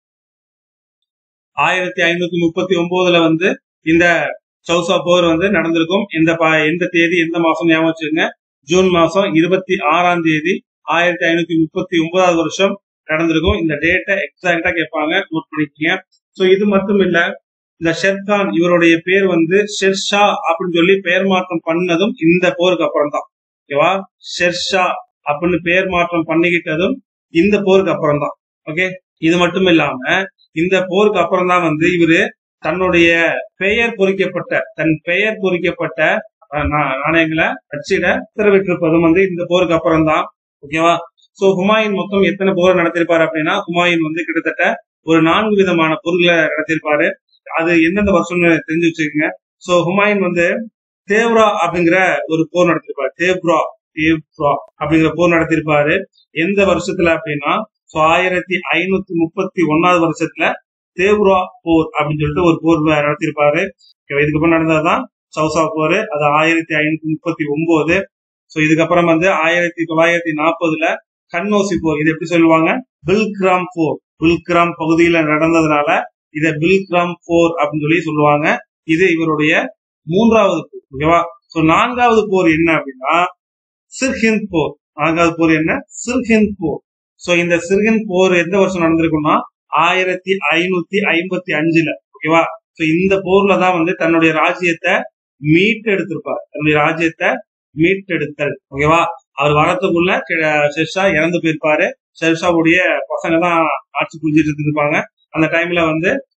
ஆயிரத்தி ஐநூத்தி முப்பத்தி ஒன்பதுல வந்து இந்த சௌசா போர் வந்து நடந்திருக்கும் இந்த ப- எந்த தேதி எந்த மாசம் ஞாபகம் வச்சுக்கோங்க ஜூன் மாசம் இருபத்தி ஆறாம் தேதி ஆயிரத்தி ஐநூத்தி முப்பத்தி ஒன்பதாவது வருஷம் நடந்திருக்கும் இந்த டேட்டை எக்ஸாக்டா கேட்பாங்க நோட் பண்ணிக்கங்க சோ இது மட்டும் இல்ல இந்த ஷெர்கான் இவருடைய பேர் வந்து ஷெர்ஷா அப்படின்னு சொல்லி பெயர் மாற்றம் பண்ணதும் இந்த போருக்கு அப்புறம் தான் ஓகேவா ஷெர்ஷா அப்படின்னு பெயர் மாற்றம் பண்ணிக்கிட்டதும் இந்த போருக்கு அப்புறம் தான் ஓகே இது மட்டும் இல்லாம இந்த போருக்கு அப்புறம் தான் வந்து இவரு தன்னுடைய பெயர் பொறிக்கப்பட்ட தன் பெயர் பொறிக்கப்பட்ட அஹ், நா- நாணயங்களை அச்சிட உத்தரவிட்டிருப்பதும் வந்து இந்த போருக்கு அப்புறம் தான் ஓகேவா சோ ஹுமாயூன் மொத்தம் எத்தனை போர் நடத்திருப்பாரு அப்படின்னா ஹுமாயூன் வந்து கிட்டத்தட்ட ஒரு நான்கு விதமான போர்களை நடத்திருப்பாரு அது எந்தெந்த வருஷம்னு தெரிஞ்சு வச்சுக்கோங்க சோ ஹுமாயூன் வந்து தேவ்ரா அப்படிங்கிற ஒரு போர் நடத்திருப்பாரு தேவ்ரா தேவ்ரா அப்படிங்கிற போர் நடத்திருப்பாரு எந்த வருஷத்துல அப்படின்னா சோ ஆயிரத்தி ஐநூத்தி முப்பத்தி ஒன்னாவது வருஷத்துல தேவ்ரா போர் அப்படின்னு சொல்லிட்டு ஒரு போர் நடத்திருப்பாரு Okay, இதுக்கப்புறம் நடந்ததுதான் சௌசா போர் அது ஆயிரத்தி ஐநூத்தி முப்பத்தி ஒன்பது சோ இதுக்கப்புறம் வந்து ஆயிரத்தி தொள்ளாயிரத்தி நாற்பதுல கண்ணோசி போர் இது எப்படி சொல்லுவாங்க பில்கிராம் போர் பில்கிராம் பகுதியில நடந்ததுனால இத பில்கிராம் போர் அப்படின்னு சொல்லி சொல்லுவாங்க இது இவருடைய மூன்றாவது போர் ஓகேவா சோ நான்காவது போர் என்ன அப்படின்னா சிர்ஹிந்த் போர் நான்காவது போர் என்ன சிர்ஹிந்த் போர் சோ இந்த சிர்ஹிந்த் போர் எந்த வருஷம் நடந்திருக்கும்னா ஆயிரத்தி ஐநூத்தி ஐம்பத்தி அஞ்சுல ஓகேவா சோ இந்த போர்ல தான் வந்து தன்னுடைய ராஜ்யத்தை மீட்டெடுத்திருப்பார் தன்னுடைய ராஜ்யத்தை மீட்டெடுத்தல் ஓகேவா அவர் வரத்துக்குள்ள கி- ஷெர்ஷா இறந்து போயிருப்பாரு ஷெர்ஷாவுடைய பசங்க தான் ஆட்சி புரிஞ்சிட்டு இருந்திருப்பாங்க அந்த டைம்ல வந்து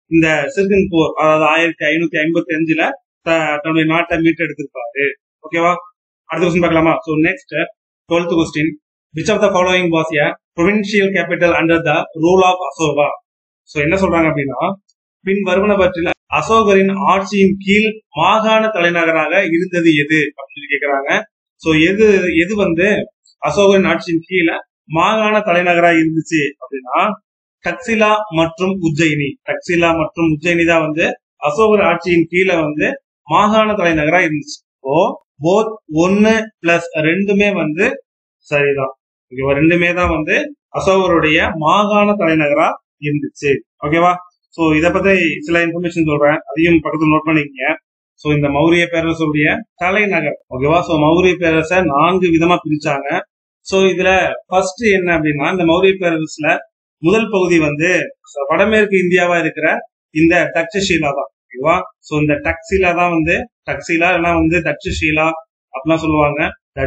இந்த சிறுகன் போர் அதாவது ஆயிரத்தி ஐநூத்தி ஐம்பத்தி அஞ்சுல த- தன்னுடைய நாட்டை மீட்டெடுத்திருப்பாரு ஓகேவா அடுத்த கொஸ்டின் பார்க்கலாமா so next twelfth question which of the following was a provincial capital under the rule of Ashoka so என்ன சொல்றாங்க அப்படின்னா பின் வருவனவற்றில் அசோகரின் ஆட்சியின் கீழ் மாகாண தலைநகராக இருந்தது எது அப்படின்னு சொல்லி கேக்குறாங்க ஸோ எது எது வந்து அசோகரின் ஆட்சியின் கீழே மாகாண தலைநகரா இருந்துச்சு அப்படின்னா டக்சிலா மற்றும் உஜ்ஜயினி டக்சிலா மற்றும் உஜ்ஜயினி தான் வந்து அசோகர் ஆட்சியின் கீழே வந்து மாகாண தலைநகரா இருந்துச்சு இப்போ போத் ஒன்னு பிளஸ் ரெண்டுமே வந்து சரிதான் ஓகேவா ரெண்டுமே தான் வந்து அசோகருடைய மாகாண தலைநகரா இருந்துச்சு ஓகேவா சோ இத பத்தி சில இன்ஃபர்மேஷன் சொல்றேன் அதையும் பக்கத்துல நோட் பண்ணிக்கங்க சோ இந்த மௌரிய பேரரசுடைய தலைநகர் ஓகேவா சோ மௌரிய பேரரசை நான்கு விதமா பிரிச்சாங்க சோ இதுல ஃபர்ஸ்ட் என்ன அப்படின்னா இந்த மௌரிய பேரரசுல முதல் பகுதி வந்து வடமேற்கு இந்தியாவா இருக்கிற இந்த தக்ஷஷீலா தான் ஓகேவா சோ இந்த டக்ஸிலா தான் வந்து டக்ஸிலா இல்லைன்னா வந்து தட்சஷீலா அப்படிலாம் சொல்லுவாங்க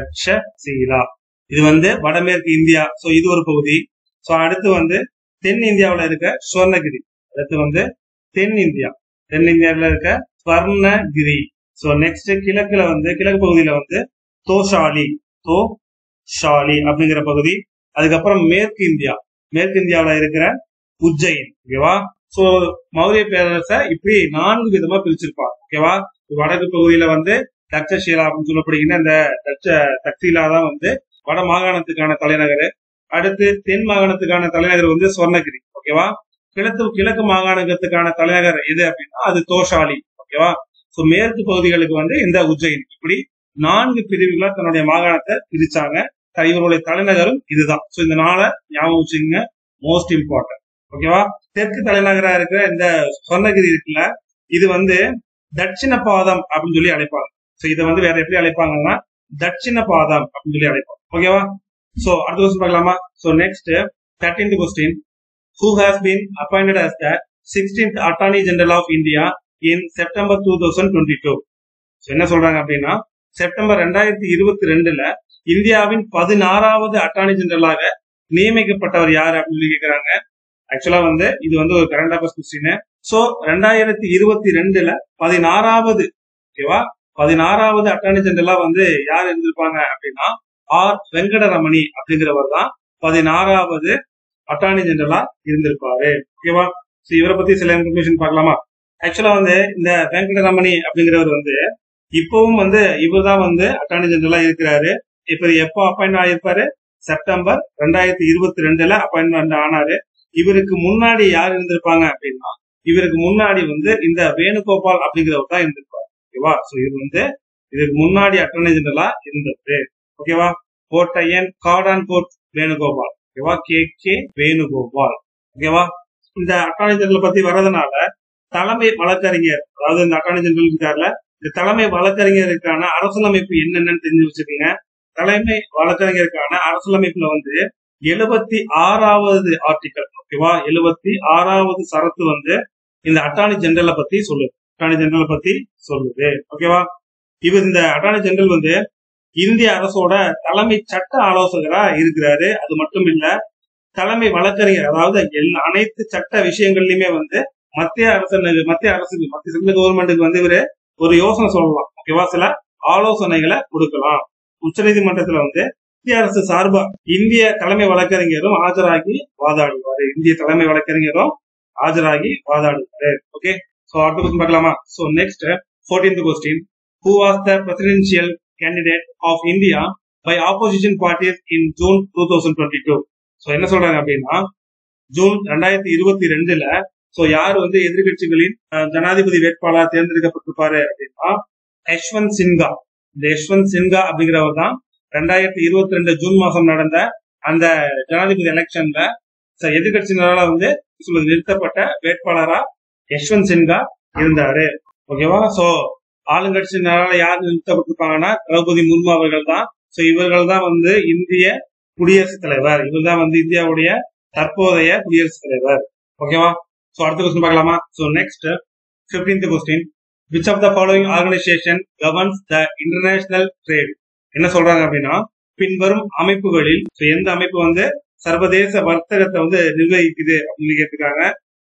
தட்சசீலா இது வந்து வடமேற்கு இந்தியா சோ இது ஒரு பகுதி சோ அடுத்து வந்து தென் இந்தியாவுல இருக்க சுவர்ணகிரி அடுத்து வந்து தென் இந்தியா தென் இந்தியாவுல இருக்க ஸ்வர்ணகிரி சோ நெக்ஸ்ட் கிழக்குல வந்து கிழக்கு பகுதியில வந்து தோஷாலி தோ ஷாலி அப்படிங்கிற பகுதி அதுக்கப்புறம் மேற்கு இந்தியா மேற்கு இந்தியாவுல இருக்கிற உஜ்ஜைன் ஓகேவா சோ மௌரிய பேரரசை இப்படி நான்கு விதமா பிரிச்சிருப்பாங்க ஓகேவா வடக்கு பகுதியில வந்து தட்சசீலா அப்படின்னு சொல்லப்படுகிற இந்த தட்ச தக்சீலா தான் வந்து வட மாகாணத்துக்கான தலைநகர் அடுத்து தென் மாகாணத்துக்கான தலைநகர் வந்து சொர்ணகிரி ஓகேவா கிழக்கு கிழக்கு மாகாணத்துக்கான தலைநகர் எது அப்படின்னா அது தோஷாலி ஓகேவா சோ மேற்கு பகுதிகளுக்கு வந்து இந்த உஜ்ஜயினி இப்படி நான்கு பிரிவுகளா தன்னுடைய மாகாணத்தை பிரிச்சாங்க த- இவருடைய தலைநகரும் இதுதான் சோ இந்த நாளை ஞாபகம் வச்சுங்க மோஸ்ட் இம்பார்ட்டன்ட் ஓகேவா தெற்கு தலைநகரா இருக்கிற இந்த சொர்ணகிரி இருக்குல்ல இது வந்து தட்சிண பாதம் அப்படின்னு சொல்லி அழைப்பாங்க சோ இதை வந்து வேற எப்படி அழைப்பாங்கன்னா தட்சிண பாதம் அப்படின்னு சொல்லி அழைப்பாங்க ஓகேவா சோ அடுத்த கொஸ்டின் பார்க்கலாமா so next thirteenth question who has been appointed as the 16th attorney general of India in September two thousand twenty two என்ன சொல்றாங்க அப்படின்னா செப்டம்பர் ரெண்டாயிரத்தி இருபத்தி ரெண்டுல இந்தியாவின் பதினாறாவது அட்டார்னி ஜெனரலாக நியமிக்கப்பட்டவர் யார் அப்படின்னு சொல்லி கேக்குறாங்க ஆக்சுவலா வந்து இது வந்து ஒரு கரண்ட் அஃபேர்ஸ் கொஸ்டின் சோ ரெண்டாயிரத்தி இருபத்தி ரெண்டுல பதினாறாவது ஓகேவா பதினாறாவது அட்டார்னி ஜெனரலா வந்து யார் இருந்திருப்பாங்க அப்படின்னா ஆர் வெங்கடரமணி அப்படிங்கிறவர் தான் பதினாறாவது அட்டார்னி ஜெனரலா இருந்திருப்பாரு ஓகேவா சோ இவரை பத்தி சில இன்ஃபர்மேஷன் பார்க்கலாமா ஆக்சுவலா வந்து இந்த வெங்கடரமணி அப்படிங்கிறவர் வந்து இப்பவும் வந்து இவர் தான் வந்து அட்டார்னி ஜெனரலா இருக்கிறாரு இப்ப எப்போ அப்பாயிண்ட் ஆயிருப்பாரு செப்டம்பர் ரெண்டாயிரத்தி இருபத்தி ரெண்டுல அப்பாயின்மெண்ட் ஆனாரு இவருக்கு முன்னாடி யார் இருந்திருப்பாங்க அப்படின்னா இவருக்கு முன்னாடி வந்து இந்த வேணுகோபால் அப்படிங்கிறவர் தான் இருந்திருப்பார் ஓகேவா சோ இது வந்து இதுக்கு முன்னாடி அட்டர்னி ஜெனரலா இருந்தது ஓகேவா கோட்டையன் காடான் கோட் வேணுகோபால் ஓகேவா கே கே வேணுகோபால் ஓகேவா இந்த அட்டார்னி ஜெனரல் பத்தி வர்றதுனால தலைமை வழக்கறிஞர் அதாவது இந்த அட்டார்னி ஜெனரல் இருக்காருல இந்த தலைமை வழக்கறிஞருக்கான அரசியலமைப்பு என்னென்னு தெரிஞ்சு வச்சுக்கோங்க தலைமை வழக்கறிஞருக்கான அரசியலமைப்புல வந்து எழுபத்தி ஆறாவது ஆர்டிகல் ஓகேவா எழுபத்தி ஆறாவது சரத்து வந்து இந்த அட்டார்னி ஜெனரலை பத்தி சொல்லுது அட்டார்னி ஜெனரலை பத்தி சொல்லுது ஓகேவா இவர் இந்த அட்டார்னி ஜெனரல் வந்து இந்திய அரசோட தலைமை சட்ட ஆலோசகரா இருக்கிறாரு அது மட்டும் இல்ல தலைமை வழக்கறிஞர் அதாவது எல்லா அனைத்து சட்ட விஷயங்கள்லயுமே வந்து மத்திய அரசு மத்திய அரசுக்கு மத்திய சென்ட்ரல் கவர்மெண்ட்டுக்கு வந்து இவரு ஒரு யோசனை சொல்லலாம் ஓகேவா சில ஆலோசனைகளை கொடுக்கலாம் உச்சநீதிமன்றத்துல வந்து மத்திய அரசு சார்பா இந்திய தலைமை வழக்கறிஞரும் ஆஜராகி வாதாடுவாரு இந்திய தலைமை வழக்கறிஞரும் ஆஜராகி வாதாடுவாரு ஓகே சோ அடுத்த கொஸ்டின் பார்க்கலாமா so next fourteenth question who was the presidential candidate of India by opposition parties in June two thousand twenty two so என்ன சொல்றாங்க அப்படின்னா ஜூன் ரெண்டாயிரத்தி இருபத்தி ரெண்டுல சோ யார் வந்து எதிர்கட்சிகளின் அஹ், ஜனாதிபதி வேட்பாளர் தேர்ந்தெடுக்கப்பட்டிருப்பாரு அப்படின்னா யஷ்வந்த் சின்ஹா இந்த யஷ்வந்த் சின்ஹா அப்படிங்கிறவர் தான் ரெண்டாயிரத்தி இருபத்தி ரெண்டு ஜூன் மாசம் நடந்த அந்த ஜனாதிபதி எலெக்ஷன்ல எதிர்கட்சியினரால வந்து சொல்லுது நிறுத்தப்பட்ட வேட்பாளரா யஷ்வந்த் சின்ஹா இருந்தாரு ஓகேவா சோ ஆளுங்கட்சியினரால யார் நிறுத்தப்பட்டிருப்பாங்கன்னா திரௌபதி முர்மு அவர்கள் தான் சோ இவர்கள் தான் வந்து இந்திய குடியரசுத் தலைவர் இவர் தான் வந்து இந்தியாவுடைய தற்போதைய குடியரசுத் தலைவர் ஓகேவா சோ அடுத்த கொஸ்டின் பார்க்கலாமா so next 15th question which of the following organisation governs the international trade என்ன சொல்றாங்க அப்படின்னா பின்வரும் அமைப்புகளில் so எந்த அமைப்பு வந்து சர்வதேச வர்த்தகத்தை வந்து நிர்வகிக்குது அப்படின்னு கேட்டிருக்காங்க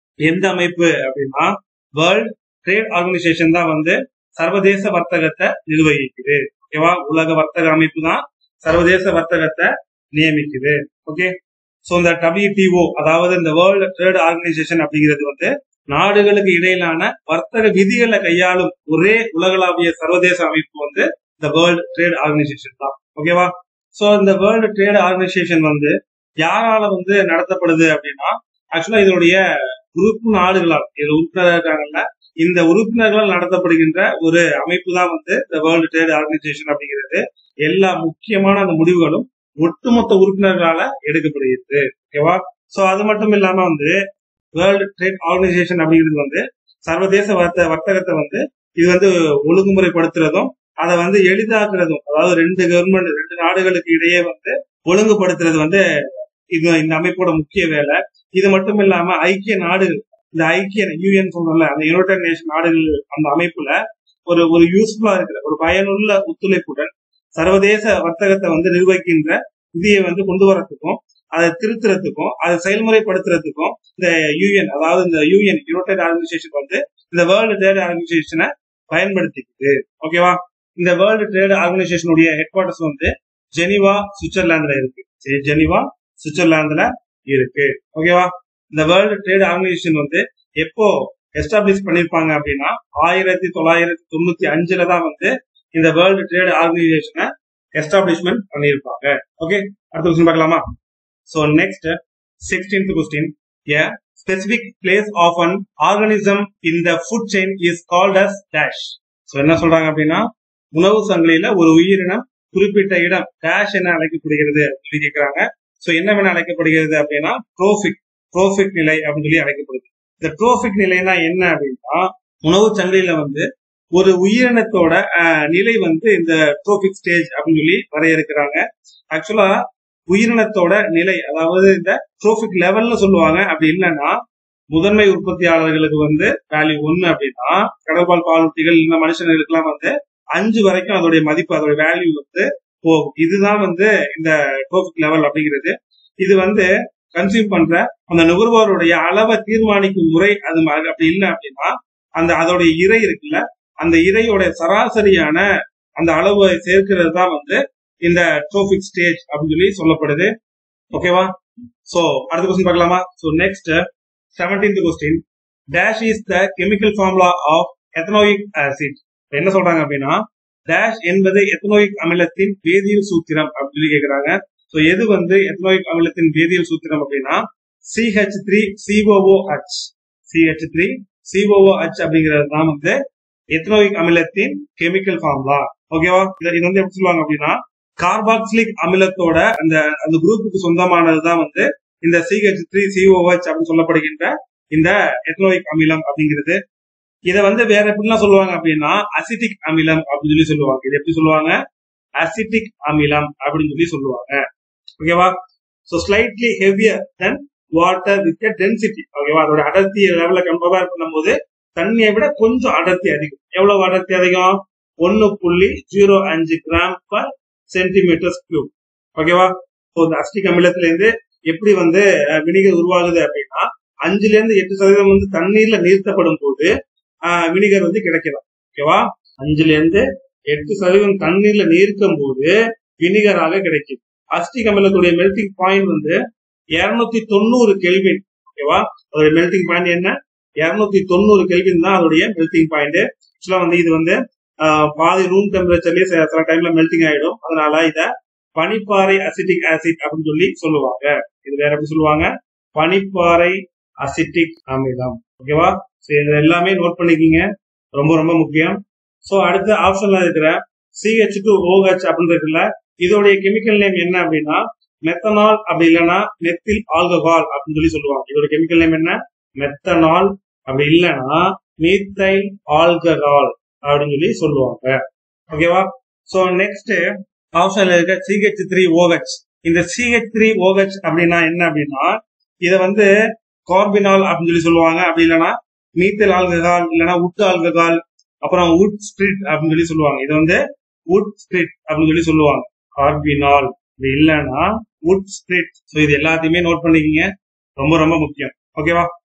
எந்த அமைப்பு அப்படின்னா வேர்ல்ட் ட்ரேட் ஆர்கனைசேஷன் தான் வந்து சர்வதேச வர்த்தகத்தை நிர்வகிக்குது ஓகேவா உலக வர்த்தக அமைப்பு தான் சர்வதேச வர்த்தகத்தை நியமிக்குது ஓகே சோ இந்த டபிள்யூடிஓ அதாவது இந்த வேர்ல்டு ட்ரேட் ஆர்கனைசேஷன் அப்படிங்கிறது வந்து நாடுகளுக்கு இடையிலான வர்த்தக விதிகளை கையாளும் ஒரே உலகளாவிய சர்வதேச அமைப்பு வந்து இந்த வேர்ல்டு ட்ரேட் ஆர்கனைசேஷன் தான் ஓகேவா சோ இந்த வேர்ல்டு ட்ரேட் ஆர்கனைசேஷன் வந்து யாரால வந்து நடத்தப்படுது அப்படின்னா ஆக்சுவலா இதனுடைய உறுப்பு நாடுகளால் இது உறுப்பினர் இருக்காங்கல்ல இந்த உறுப்பினர்களால் நடத்தப்படுகின்ற ஒரு அமைப்பு தான் வந்து இந்த வேர்ல்டு ட்ரேட் ஆர்கனைசேஷன் அப்படிங்கிறது எல்லா முக்கியமான அந்த முடிவுகளும் ஒட்டுமொத்த உறுப்பினர்களால எடுக்கப்படுகிறது ஓகேவா சோ அது மட்டும் இல்லாம வந்து வேர்ல்டு ட்ரேட் ஆர்கனைசேஷன் அப்படிங்கிறது வந்து சர்வதேச வர்த்த வர்த்தகத்தை வந்து இது வந்து ஒழுங்குமுறைப்படுத்துறதும் அதை வந்து எளிதாக்குறதும் அதாவது ரெண்டு கவர்மெண்ட் ரெண்டு நாடுகளுக்கு இடையே வந்து ஒழுங்குபடுத்துறது வந்து இது இந்த அமைப்போட முக்கிய வேலை இது மட்டும் இல்லாம ஐக்கிய நாடுகள் இந்த ஐக்கிய யூஎன் சொன்னல அந்த யுனைடெட் நேஷன் நாடுகள் அந்த அமைப்புல ஒரு ஒரு யூஸ்ஃபுல்லா இருக்கிற ஒரு பயனுள்ள ஒத்துழைப்புடன் சர்வதேச வர்த்தகத்தை வந்து நிர்வகிக்கின்ற விதியை வந்து கொண்டு வரத்துக்கும் அதை திருத்துறதுக்கும் அதை செயல்முறைப்படுத்துறதுக்கும் இந்த யூஎன் அதாவது இந்த யூஎன் யுனைடெட் ஆர்கனைசேஷன் வந்து இந்த வேர்ல்டு ட்ரேட் ஆர்கனைசேஷனை பயன்படுத்திக்குது ஓகேவா இந்த வேர்ல்டு ட்ரேட் ஆர்கனைசேஷனுடைய ஹெட் குவார்டர்ஸ் வந்து ஜெனிவா சுவிட்சர்லாந்துல இருக்கு சரி, ஜெனிவா சுவிட்சர்லாந்துல இருக்கு ஓகேவா இந்த வேர்ல்டு ட்ரேட் ஆர்கனைசேஷன் வந்து எப்போ எஸ்டாப்ளிஷ் பண்ணிருப்பாங்க அப்படின்னா ஆயிரத்தி தொள்ளாயிரத்தி தொண்ணூத்தி அஞ்சுல தான் வந்து இந்த வேர்ல்டு ட்ரேட் ஆர்கனைசேஷனை எஸ்டாப்ளிஷ்மெண்ட் பண்ணியிருப்பாங்க ஓகே அடுத்த கொஸ்டின் பார்க்கலாமா so next sixteenth question a specific place of an organism in the food chain is called as dash so என்ன சொல்றாங்க அப்படின்னா உணவு சங்கிலியில ஒரு உயிரினம் குறிப்பிட்ட இடம் டேஷ் என அழைக்கப்படுகிறது அப்படின்னு சொல்லி கேட்கிறாங்க ஸோ என்னவென அழைக்கப்படுகிறது அப்படின்னா ட்ரோபிக் ட்ரோபிக் நிலை அப்படின்னு சொல்லி அழைக்கப்படுது இந்த ட்ரோபிக் நிலைனா என்ன அப்படின்னா உணவு சங்கிலியில வந்து ஒரு உயிரினத்தோட அஹ், நிலை வந்து இந்த ட்ரோபிக் ஸ்டேஜ் அப்படின்னு சொல்லி வரையறுக்கிறாங்க ஆக்சுவலா உயிரினத்தோட நிலை அதாவது இந்த ட்ரோபிக் லெவல்னு சொல்லுவாங்க அப்படி இல்லைன்னா முதன்மை உற்பத்தியாளர்களுக்கு வந்து வேல்யூ ஒன்னு அப்படின்னா கடல்பால் பாலூட்டிகள் இந்த மனுஷர்களுக்கு எல்லாம் வந்து அஞ்சு வரைக்கும் அதோடைய மதிப்பு அதோட வேல்யூ வந்து போகும் இதுதான் வந்து இந்த ட்ரோபிக் லெவல் அப்படிங்கிறது இது வந்து கன்சியூம் பண்ற அந்த நுகர்வோருடைய அளவை தீர்மானிக்கும் முறை அது ம- அப்படி இல்லை அப்படின்னா அந்த அதோடைய இறை இருக்குல்ல அந்த இறையோட சராசரியான அந்த அளவை சேர்க்கிறது தான் வந்து இந்த ட்ரோபிக் ஸ்டேஜ் அப்படின்னு சொல்லி சொல்லப்படுது ஓகேவா சோ அடுத்த கொஸ்டின் பார்க்கலாமா so next seventeenth question dash is the chemical formula of ethanoic acid என்ன சொல்றாங்க அப்படின்னா டேஷ் என்பது எத்தனோயிக் அமிலத்தின் வேதியியல் சூத்திரம் அப்படின்னு சொல்லி கேக்குறாங்க சோ எது வந்து எத்தனோயிக் அமிலத்தின் வேதியியல் சூத்திரம் அப்படின்னா CH three COOH CH three COOH அப்படிங்கிறது தான் வந்து எத்தனோயிக் அமிலத்தின் கெமிக்கல் ஃபார்முலா ஓகேவா இதை இது வந்து எப்படி சொல்லுவாங்க அப்படின்னா கார்பாக்சிலிக் அமிலத்தோட அந்த அந்த குரூப்புக்கு சொந்தமானது தான் வந்து இந்த சிஹெச் த்ரீ சிஓஹெச் அப்படின்னு சொல்லப்படுகின்ற இந்த எத்னோயிக் அமிலம் அப்படிங்கிறது இதை வந்து வேற எப்படிலாம் சொல்லுவாங்க அப்படின்னா அசிட்டிக் அமிலம் அப்படின்னு சொல்லி சொல்லுவாங்க இது எப்படி சொல்லுவாங்க அசிட்டிக் அமிலம் அப்படின்னு சொல்லி சொல்லுவாங்க ஓகேவா so slightly heavier then water with density ஓகேவா அதோட அடர்த்தி லெவலில் கம்பேர் பண்ணும்போது தண்ணியை விட கொஞ்சம் அடர்த்தி அதிகம் எவ்வளவு அடர்த்தி அதிகம் ஒன்னு புள்ளி ஜீரோ அஞ்சு கிராம் பர் சென்டிமீட்டர் கியூப் ஓகேவா ஸோ இந்த அஸ்டிக் அமிலத்துல இருந்து எப்படி வந்து வினிகர் உருவாகுது அப்படின்னா அஞ்சுல இருந்து எட்டு சதவீதம் வந்து தண்ணீர்ல நீர்த்தப்படும் போது வினிகர் வந்து கிடைக்கலாம் ஓகேவா அஞ்சுல இருந்து எட்டு சதவீதம் தண்ணீர்ல நீர்க்கும் போது வினிகராக கிடைக்கும் அஸ்டிக் அமிலத்துடைய மெல்டிங் பாயிண்ட் வந்து இருநூத்தி தொண்ணூறு கெல்வின் ஓகேவா அதோட மெல்டிங் பாயிண்ட் என்ன இருநூத்தி தொண்ணூறு கெல்வின் தான் அதோடைய மெல்டிங் பாயிண்ட் ஆக்சுவலா வந்து இது வந்து ஆஹ், பாதி ரூம் டெம்பரேச்சர்லயே சில சில டைம்ல மெல்டிங் ஆயிடும் அதனால இத பனிப்பாறை அசிட்டிக் ஆசிட் அப்படின்னு சொல்லி சொல்லுவாங்க இது வேற எப்படி சொல்லுவாங்க பனிப்பாறை அசிட்டிக் அமிலம் ஓகேவா சோ இது எல்லாமே நோட் பண்ணிக்கிங்க ரொம்ப ரொம்ப முக்கியம் சோ அடுத்த ஆப்ஷன்ல இருக்கிற சிஹெச் டூ ஓஹெச் அப்படின்னு இருக்குல்ல இதோடைய கெமிக்கல் நேம் என்ன அப்படின்னா மெத்தனால் அப்படி இல்லைன்னா மெத்தில் ஆல்கஹால் அப்படின்னு சொல்லி சொல்லுவாங்க இதோட கெமிக்கல் நேம் என்ன மெத்தனால் அப்படி இல்லைன்னா மீத்தைல் ஆல்கஹால் அப்படின்னு சொல்லி சொல்லுவாங்க ஓகேவா சோ நெக்ஸ்ட் ஆப்ஷன்ல இருக்க சிஹெச் த்ரீ ஓஹெச் இந்த சிஹெச் த்ரீ ஓஹெச் அப்படின்னா என்ன அப்படின்னா இத வந்து கார்பினால் அப்படின்னு சொல்லி சொல்லுவாங்க அப்படி இல்லைன்னா மீத்தல் ஆல்கஹால் இல்லைன்னா உட் ஆல்கஹால் அப்புறம் உட் ஸ்பிரிட் அப்படின்னு சொல்லி சொல்லுவாங்க இது வந்து உட் ஸ்பிரிட் அப்படின்னு சொல்லி சொல்லுவாங்க கார்பினால் இது இல்லைன்னா உட் ஸ்பிரிட் ஸோ இது எல்லாத்தையுமே நோட் பண்ணிக்கிங்க ரொம்ப ரொம்ப முக்கியம் ஓகேவா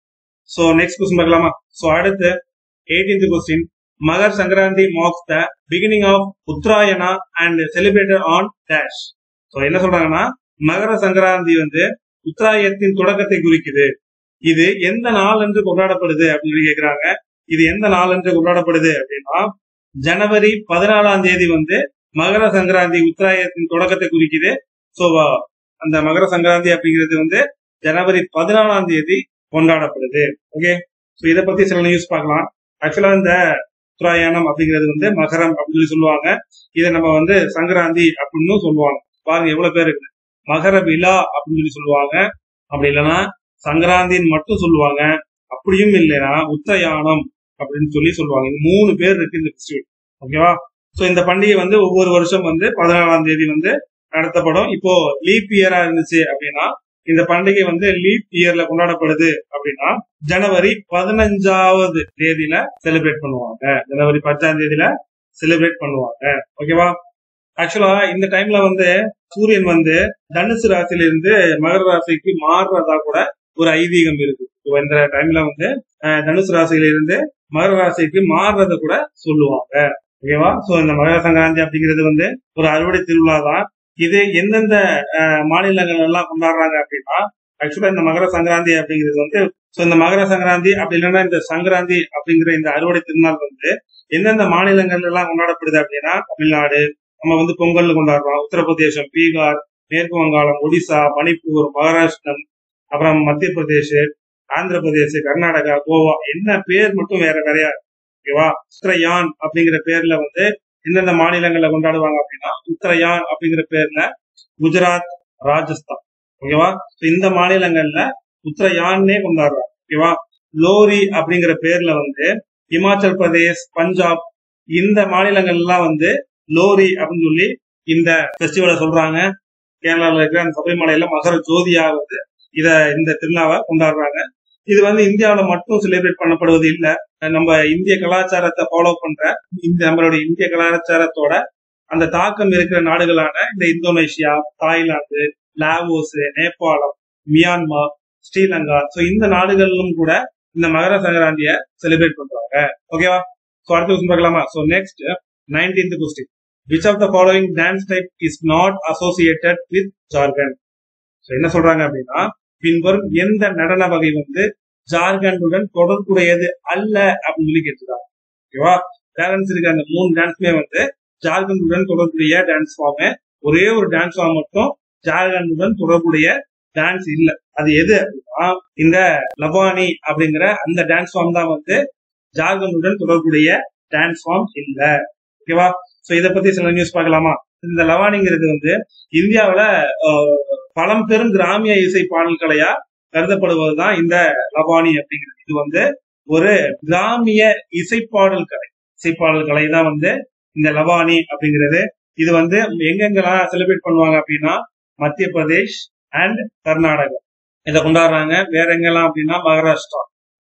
சோ நெக்ஸ்ட் கொஸ்டின் பார்க்கலாமா சோ அடுத்து eighteenth question Makar Sankranti marks the beginning of Uttarayana and celebrated on dash so என்ன சொல்றாங்கன்னா மகர சங்கராந்தி வந்து உத்தராயத்தின் தொடக்கத்தை குறிக்குது இது எந்த நாள் என்று கொண்டாடப்படுது அப்படின்னு சொல்லி கேக்குறாங்க இது எந்த நாள் என்று கொண்டாடப்படுது அப்படின்னா ஜனவரி பதினாலாம் தேதி வந்து மகர சங்கராந்தி உத்தராயத்தின் தொடக்கத்தை குறிக்குது சோ அந்த மகர சங்கராந்தி அப்படிங்கிறது வந்து ஜனவரி பதினாலாம் தேதி கொண்டாடப்படுது ஓகே ஸோ இதை பத்தி சில நியூஸ் பார்க்கலாம் ஆக்சுவலா இந்த உத்தராயணம் அப்படிங்கிறது வந்து மகரம் அப்படின்னு சொல்லி சொல்லுவாங்க இதை நம்ம வந்து சங்கராந்தி அப்படின்னு சொல்லுவாங்க பாருங்க எவ்வளவு பேர் இருக்கு மகர விழா அப்படின்னு சொல்லி சொல்லுவாங்க அப்படி இல்லைன்னா சங்கராந்தின்னு மட்டும் சொல்லுவாங்க அப்படியும் இல்லைன்னா உத்தராயணம் அப்படின்னு சொல்லி சொல்லுவாங்க இந்த மூணு பேர் இருக்கு இந்த ஃபெஸ்டிவல் ஓகேவா சோ இந்த பண்டிகை வந்து ஒவ்வொரு வருஷம் வந்து பதினாலாம் தேதி வந்து நடத்தப்படும் இப்போ லீப் இயரா இருந்துச்சு அப்படின்னா இந்த பண்டிகை வந்து லீப் இயர்ல கொண்டாடப்படுது அப்படின்னா ஜனவரி பதினஞ்சாவது தேதியில செலிப்ரேட் பண்ணுவாங்க ஜனவரி பத்தாம் தேதியில செலிப்ரேட் பண்ணுவாங்க ஓகேவா ஆக்சுவலா இந்த டைம்ல வந்து சூரியன் வந்து தனுசு ராசியில இருந்து மகர ராசிக்கு மாறுறதா கூட ஒரு ஐதீகம் இருக்கு இப்போ இந்த டைம்ல வந்து அஹ், தனுசு ராசியில இருந்து மகர ராசிக்கு மாறுறத கூட சொல்லுவாங்க ஓகேவா சோ இந்த மகர சங்கராந்தி அப்படிங்கிறது வந்து ஒரு அறுவடை திருவிழா தான் இது எந்தெந்த அஹ், மாநிலங்கள் எல்லாம் கொண்டாடுறாங்க அப்படின்னா ஆக்சுவலா இந்த மகர சங்கராந்தி அப்படிங்கிறது வந்து சோ இந்த மகர சங்கராந்தி அப்படி இல்லைன்னா இந்த சங்கராந்தி அப்படிங்கிற இந்த அறுவடை திருநாள் வந்து எந்தெந்த மாநிலங்கள்ல எல்லாம் கொண்டாடப்படுது அப்படின்னா தமிழ்நாடு நம்ம வந்து பொங்கல் கொண்டாடுறோம் உத்தரப்பிரதேசம் பீகார் மேற்கு வங்காளம் ஒடிசா மணிப்பூர் மகாராஷ்டிரம் அப்புறம் மத்திய பிரதேஷ் ஆந்திர பிரதேஷ் கர்நாடகா கோவா என்ன பேர் மட்டும் வேற வேறையா இருக்கு. ஓகேவா உத்தரயான் அப்படிங்கிற பேர்ல வந்து எந்தெந்த மாநிலங்கள்ல கொண்டாடுவாங்க அப்படின்னா உத்தரயான் அப்படிங்கிற பேர்ல குஜராத் ராஜஸ்தான் ஓகேவா So இந்த மாநிலங்கள்ல உத்தரயான்னே கொண்டாடுறாங்க ஓகேவா லோரி அப்படிங்கிற பேர்ல வந்து இமாச்சல் பிரதேஷ் பஞ்சாப் இந்த மாநிலங்கள் எல்லாம் வந்து லோரி அப்படின்னு சொல்லி இந்த ஃபெஸ்டிவலை சொல்றாங்க கேரளால இருக்கிற அந்த சபரிமலையில மகர ஜோதியா வந்து இத இந்த திருவிழாவை கொண்டாடுறாங்க இது வந்து இந்தியாவுல மட்டும் செலிப்ரேட் பண்ணப்படுவது இல்ல நம்ம இந்திய கலாச்சாரத்தை ஃபாலோ பண்ற இந்த நம்மளுடைய இந்திய கலாச்சாரத்தோட அந்த தாக்கம் இருக்கிற நாடுகளான இந்த இந்தோனேஷியா தாய்லாந்து லாவோஸ் நேபாளம் மியான்மர் ஸ்ரீலங்கா சோ இந்த நாடுகளிலும் கூட இந்த மகர சங்கராந்திய செலிப்ரேட் பண்றாங்க ஓகேவா சோ அடுத்த கொஸ்டின் பார்க்கலாமா so next nineteenth question which of the following dance type is not associated with Jharkhand so என்ன சொல்றாங்க அப்படின்னா பின்வரும் எந்த நடன வகை வந்து ஜார்க்கண்டுடன் தொடர்புடையது அல்ல அப்படின்னு சொல்லி கேட்டுருக்காங்க ஓகேவா பேலன்ஸ் இருக்க அந்த மூணு டான்ஸுமே வந்து ஜார்க்கண்டுடன் தொடர்புடைய டான்ஸ் ஃபார்ம் ஒரே ஒரு டான்ஸ் ஃபார்ம் மட்டும் ஜார்க்கண்டுடன் தொடர்புடைய டான்ஸ் இல்ல அது எது அப்படின்னா இந்த லபானி அப்படிங்கிற அந்த டான்ஸ் ஃபார்ம் தான் வந்து ஜார்க்கண்டுடன் தொடர்புடைய டான்ஸ் ஃபார்ம் இல்ல ஓகேவா சோ இத பத்தி சில நியூஸ் பார்க்கலாமா இந்த லவானிங்கிறது வந்து இந்தியாவுல அஹ், பழம்பெரும் கிராமிய இசை பாடல் கலையா கருதப்படுவதுதான் இந்த லவானி அப்படிங்கிறது இது வந்து ஒரு கிராமிய இசைப்பாடல் கலை இசைப்பாடல் கலை தான் வந்து இந்த லவானி அப்படிங்கிறது இது வந்து எங்கெங்கெல்லாம் செலிப்ரேட் பண்ணுவாங்க அப்படின்னா மத்திய பிரதேஷ் அண்ட் கர்நாடகா இதை கொண்டாடுறாங்க வேற எங்கெல்லாம் அப்படின்னா மகாராஷ்டிரா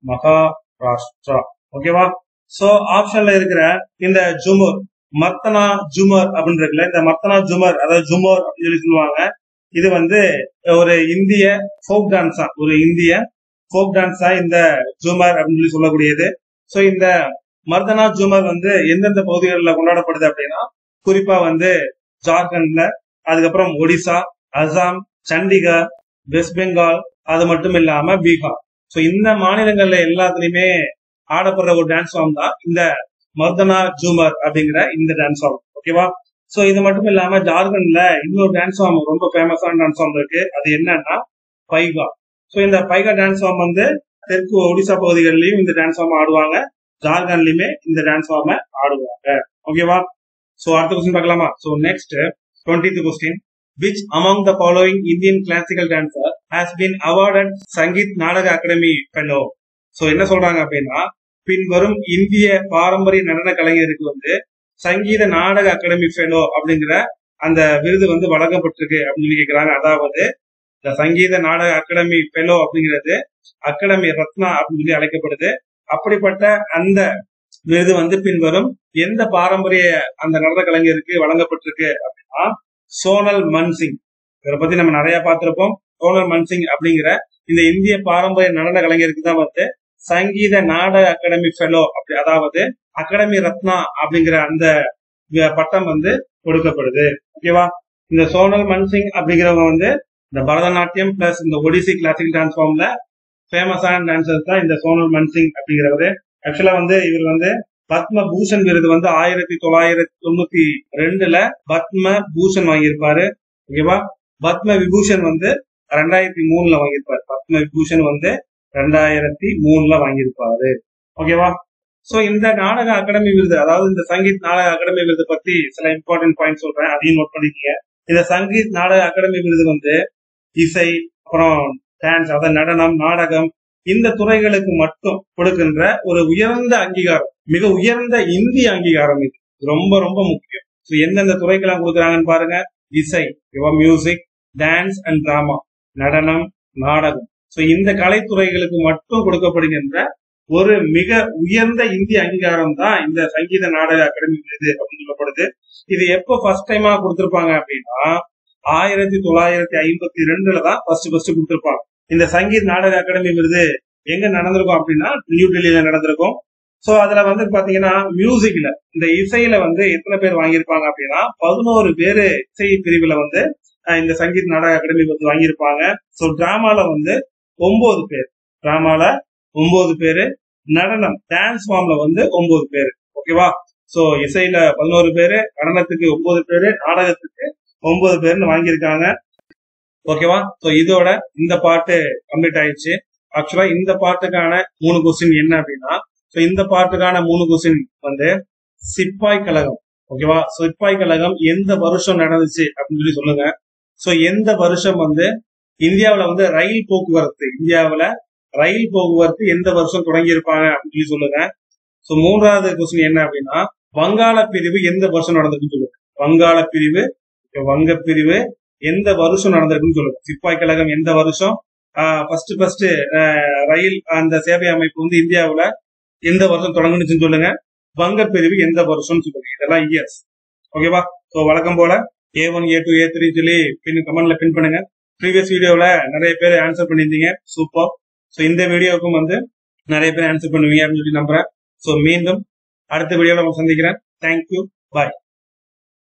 மகாராஷ்டிரா ஓகேவா சோ ஆப்ஷன்ல இருக்கிற இந்த ஜுமர் மர்த்தனா ஜுமர் அப்படின்னு இருக்குல்ல இந்த மர்த்தனா ஜுமர் அதாவது ஜுமர் அப்படின்னு சொல்லி சொல்லுவாங்க இது வந்து ஒரு இந்திய ஃபோக் டான்ஸா ஒரு இந்திய ஃபோக் டான்ஸா இந்த ஜுமர் அப்படின்னு சொல்லி சொல்லக்கூடியது சோ இந்த மர்தனா ஜுமர் வந்து எந்தெந்த பகுதிகளில் கொண்டாடப்படுது அப்படின்னா குறிப்பா வந்து ஜார்க்கண்ட்ல அதுக்கப்புறம் ஒடிசா அசாம் சண்டிகர் வெஸ்ட் பெங்கால் அது மட்டும் இல்லாம பீகார் சோ இந்த மாநிலங்கள்ல எல்லாத்துலயுமே ஆடப்படுற ஒரு டான்ஸ் ஃபார்ம் தான் இந்த மர்தனா ஜூமர் அப்படிங்கிற இந்த டான்ஸ் ஃபார்ம் ஓகேவா சோ இது மட்டும் இல்லாம ஜார்க்கண்ட்ல இன்னொரு டான்ஸ் ஃபார்ம் ரொம்ப ஃபேமஸான டான்ஸ் ஃபார்ம் இருக்கு அது என்னன்னா பைகா சோ இந்த பைகா டான்ஸ் ஃபார்ம் வந்து தெற்கு ஒடிசா பகுதிகளிலையும் இந்த டான்ஸ் ஃபார்ம் ஆடுவாங்க ஜார்க்கண்ட்லயுமே இந்த டான்ஸ் ஃபார்ம் ஆடுவாங்க ஓகேவா சோ அடுத்த கொஸ்டின் பார்க்கலாமா so next twenty question which among the following Indian classical dancer has been awarded Sangeet Natak Akademi fellow so என்ன சொல்றாங்க அப்படின்னா பின்வரும் இந்திய பாரம்பரிய நடன கலைஞருக்கு வந்து சங்கீத நாடக அகாடமி ஃபெலோ அப்படிங்கிற அந்த விருது வந்து வழங்கப்பட்டிருக்கு அப்படின்னு சொல்லி கேக்குறாங்க அதாவது இந்த சங்கீத நாடக அகாடமி ஃபெலோ அப்படிங்கிறது அகாடமி ரத்னா அப்படின்னு சொல்லி அழைக்கப்படுது அப்படிப்பட்ட அந்த விருது வந்து பின்வரும் எந்த பாரம்பரிய அந்த நடன கலைஞருக்கு வழங்கப்பட்டிருக்கு அப்படின்னா சோனல் மன்சிங் இவரை பத்தி நம்ம நிறைய பார்த்திருப்போம் சோனல் மன்சிங் அப்படிங்கிற இந்த இந்திய பாரம்பரிய நடன கலைஞருக்கு தான் வந்து சங்கீத நாடக அகாடமி ஃபெலோ அப்படி அதாவது அகாடமி ரத்னா அப்படிங்கிற அந்த வி- பட்டம் வந்து கொடுக்கப்படுது ஓகேவா இந்த சோனல் மன்சிங் அப்படிங்கிறவங்க வந்து இந்த பரதநாட்டியம் பிளஸ் இந்த ஒடிசி கிளாசிக்கல் டான்ஸ் ஃபார்ம்ல ஃபேமஸான டான்சர் தான் இந்த சோனல் மன்சிங் அப்படிங்கிறவரு ஆக்சுவலா வந்து இவர் வந்து பத்ம பூஷன் விருது வந்து ஆயிரத்தி தொள்ளாயிரத்தி தொண்ணூத்தி ரெண்டுல பத்ம பூஷன் வாங்கியிருப்பாரு ஓகேவா பத்ம விபூஷன் வந்து ரெண்டாயிரத்தி மூணுல வாங்கியிருப்பாரு பத்ம விபூஷன் வந்து ரெண்டாயிரத்தி மூணுல வாங்கியிருப்பாரு ஓகேவா சோ இந்த நாடக அகாடமி விருது அதாவது இந்த சங்கீத் நாடக அகாடமி விருது பத்தி சில இம்பார்ட்டன்ட் பாயிண்ட் சொல்றேன் அதையும் நோட் பண்ணிக்கங்க இந்த சங்கீத் நாடக அகாடமி விருது வந்து இசை அப்புறம் டான்ஸ் அதாவது நடனம் நாடகம் இந்த துறைகளுக்கு மட்டும் கொடுக்கின்ற ஒரு உயர்ந்த அங்கீகாரம் மிக உயர்ந்த இந்திய அங்கீகாரம் இது இது ரொம்ப ரொம்ப முக்கியம் ஸோ எந்தெந்த துறைக்கெல்லாம் கொடுக்குறாங்கன்னு பாருங்க இசை மியூசிக் டான்ஸ் அண்ட் டிராமா நடனம் நாடகம் ஸோ இந்த கலைத்துறைகளுக்கு மட்டும் கொடுக்கப்படுகின்ற ஒரு மிக உயர்ந்த இந்திய அங்கீகாரம் தான் இந்த சங்கீத நாடக அகாடமி விருது அப்படின்னு சொல்லப்படுது இது எப்போ ஃபர்ஸ்ட் டைமா கொடுத்திருப்பாங்க அப்படின்னா ஆயிரத்தி தொள்ளாயிரத்தி ஐம்பத்தி ரெண்டுல தான் ஃபர்ஸ்ட் ஃபர்ஸ்ட் கொடுத்திருப்பாங்க இந்த சங்கீத் நாடக அகாடமி விருது எங்க நடந்திருக்கும் அப்படின்னா நியூ டெல்லியில நடந்திருக்கும் சோ அதுல வந்து பாத்தீங்கன்னா மியூசிக்ல இந்த இசையில வந்து எத்தனை பேர் வாங்கியிருப்பாங்க அப்படின்னா பதினோரு பேரு இசை பிரிவுல வந்து அஹ், இந்த சங்கீத் நாடக அகாடமி விருது வாங்கியிருப்பாங்க சோ டிராமால வந்து ஒன்பது பேர் டிராமால ஒன்பது பேரு நடனம் டான்ஸ் ஃபார்ம்ல வந்து ஒன்பது பேரு ஓகேவா சோ இசையில பதினோரு பேரு நடனத்துக்கு ஒன்பது பேரு நாடகத்துக்கு ஒன்பது பேர்னு வாங்கியிருக்காங்க ஓகேவா சோ இதோட இந்த பாட்டு கம்ப்ளீட் ஆயிடுச்சு ஆக்சுவலா இந்த பாட்டுக்கான மூணு கொஸ்டின் என்ன அப்படின்னா சோ இந்த பாட்டுக்கான மூணு கொஸ்டின் வந்து சிப்பாய் கழகம் ஓகேவா சிப்பாய் கழகம் எந்த வருஷம் நடந்துச்சு அப்படின்னு சொல்லி சொல்லுங்க சோ எந்த வருஷம் வந்து இந்தியாவுல வந்து ரயில் போக்குவரத்து இந்தியாவுல ரயில் போக்குவரத்து எந்த வருஷம் தொடங்கி இருப்பாங்க அப்படின்னு சொல்லி சொல்லுங்க சோ மூன்றாவது கொஸ்டின் என்ன அப்படின்னா வங்காள பிரிவு எந்த வருஷம் நடந்திருக்குன்னு சொல்லுங்க வங்காள பிரிவு வங்க பிரிவு எந்த வருஷம் நடந்திருக்குன்னு சொல்லுங்க சிப்பாய் கழகம் எந்த வருஷம் ஃபர்ஸ்ட் ஃபர்ஸ்ட் ரயில் அந்த சேவை அமைப்பு வந்து இந்தியாவுல எந்த வருஷம் தொடங்குனுச்சுன்னு சொல்லுங்க வங்க பிரிவு எந்த வருஷம் சொல்லுங்க இதெல்லாம் இயர்ஸ் ஓகேவா ஸோ வழக்கம் போல A one A two A three சொல்லி பின் கமெண்ட்ல பின் பண்ணுங்க ப்ரீவியஸ் வீடியோவில் நிறைய பேர் ஆன்சர் பண்ணியிருந்தீங்க சூப்பர் ஸோ இந்த வீடியோவுக்கும் வந்து நிறைய பேர் ஆன்சர் பண்ணுவீங்க அப்படின்னு சொல்லி நம்புறேன் ஸோ மீண்டும் அடுத்த வீடியோவில் சந்திக்கிறேன் தேங்க்யூ பாய்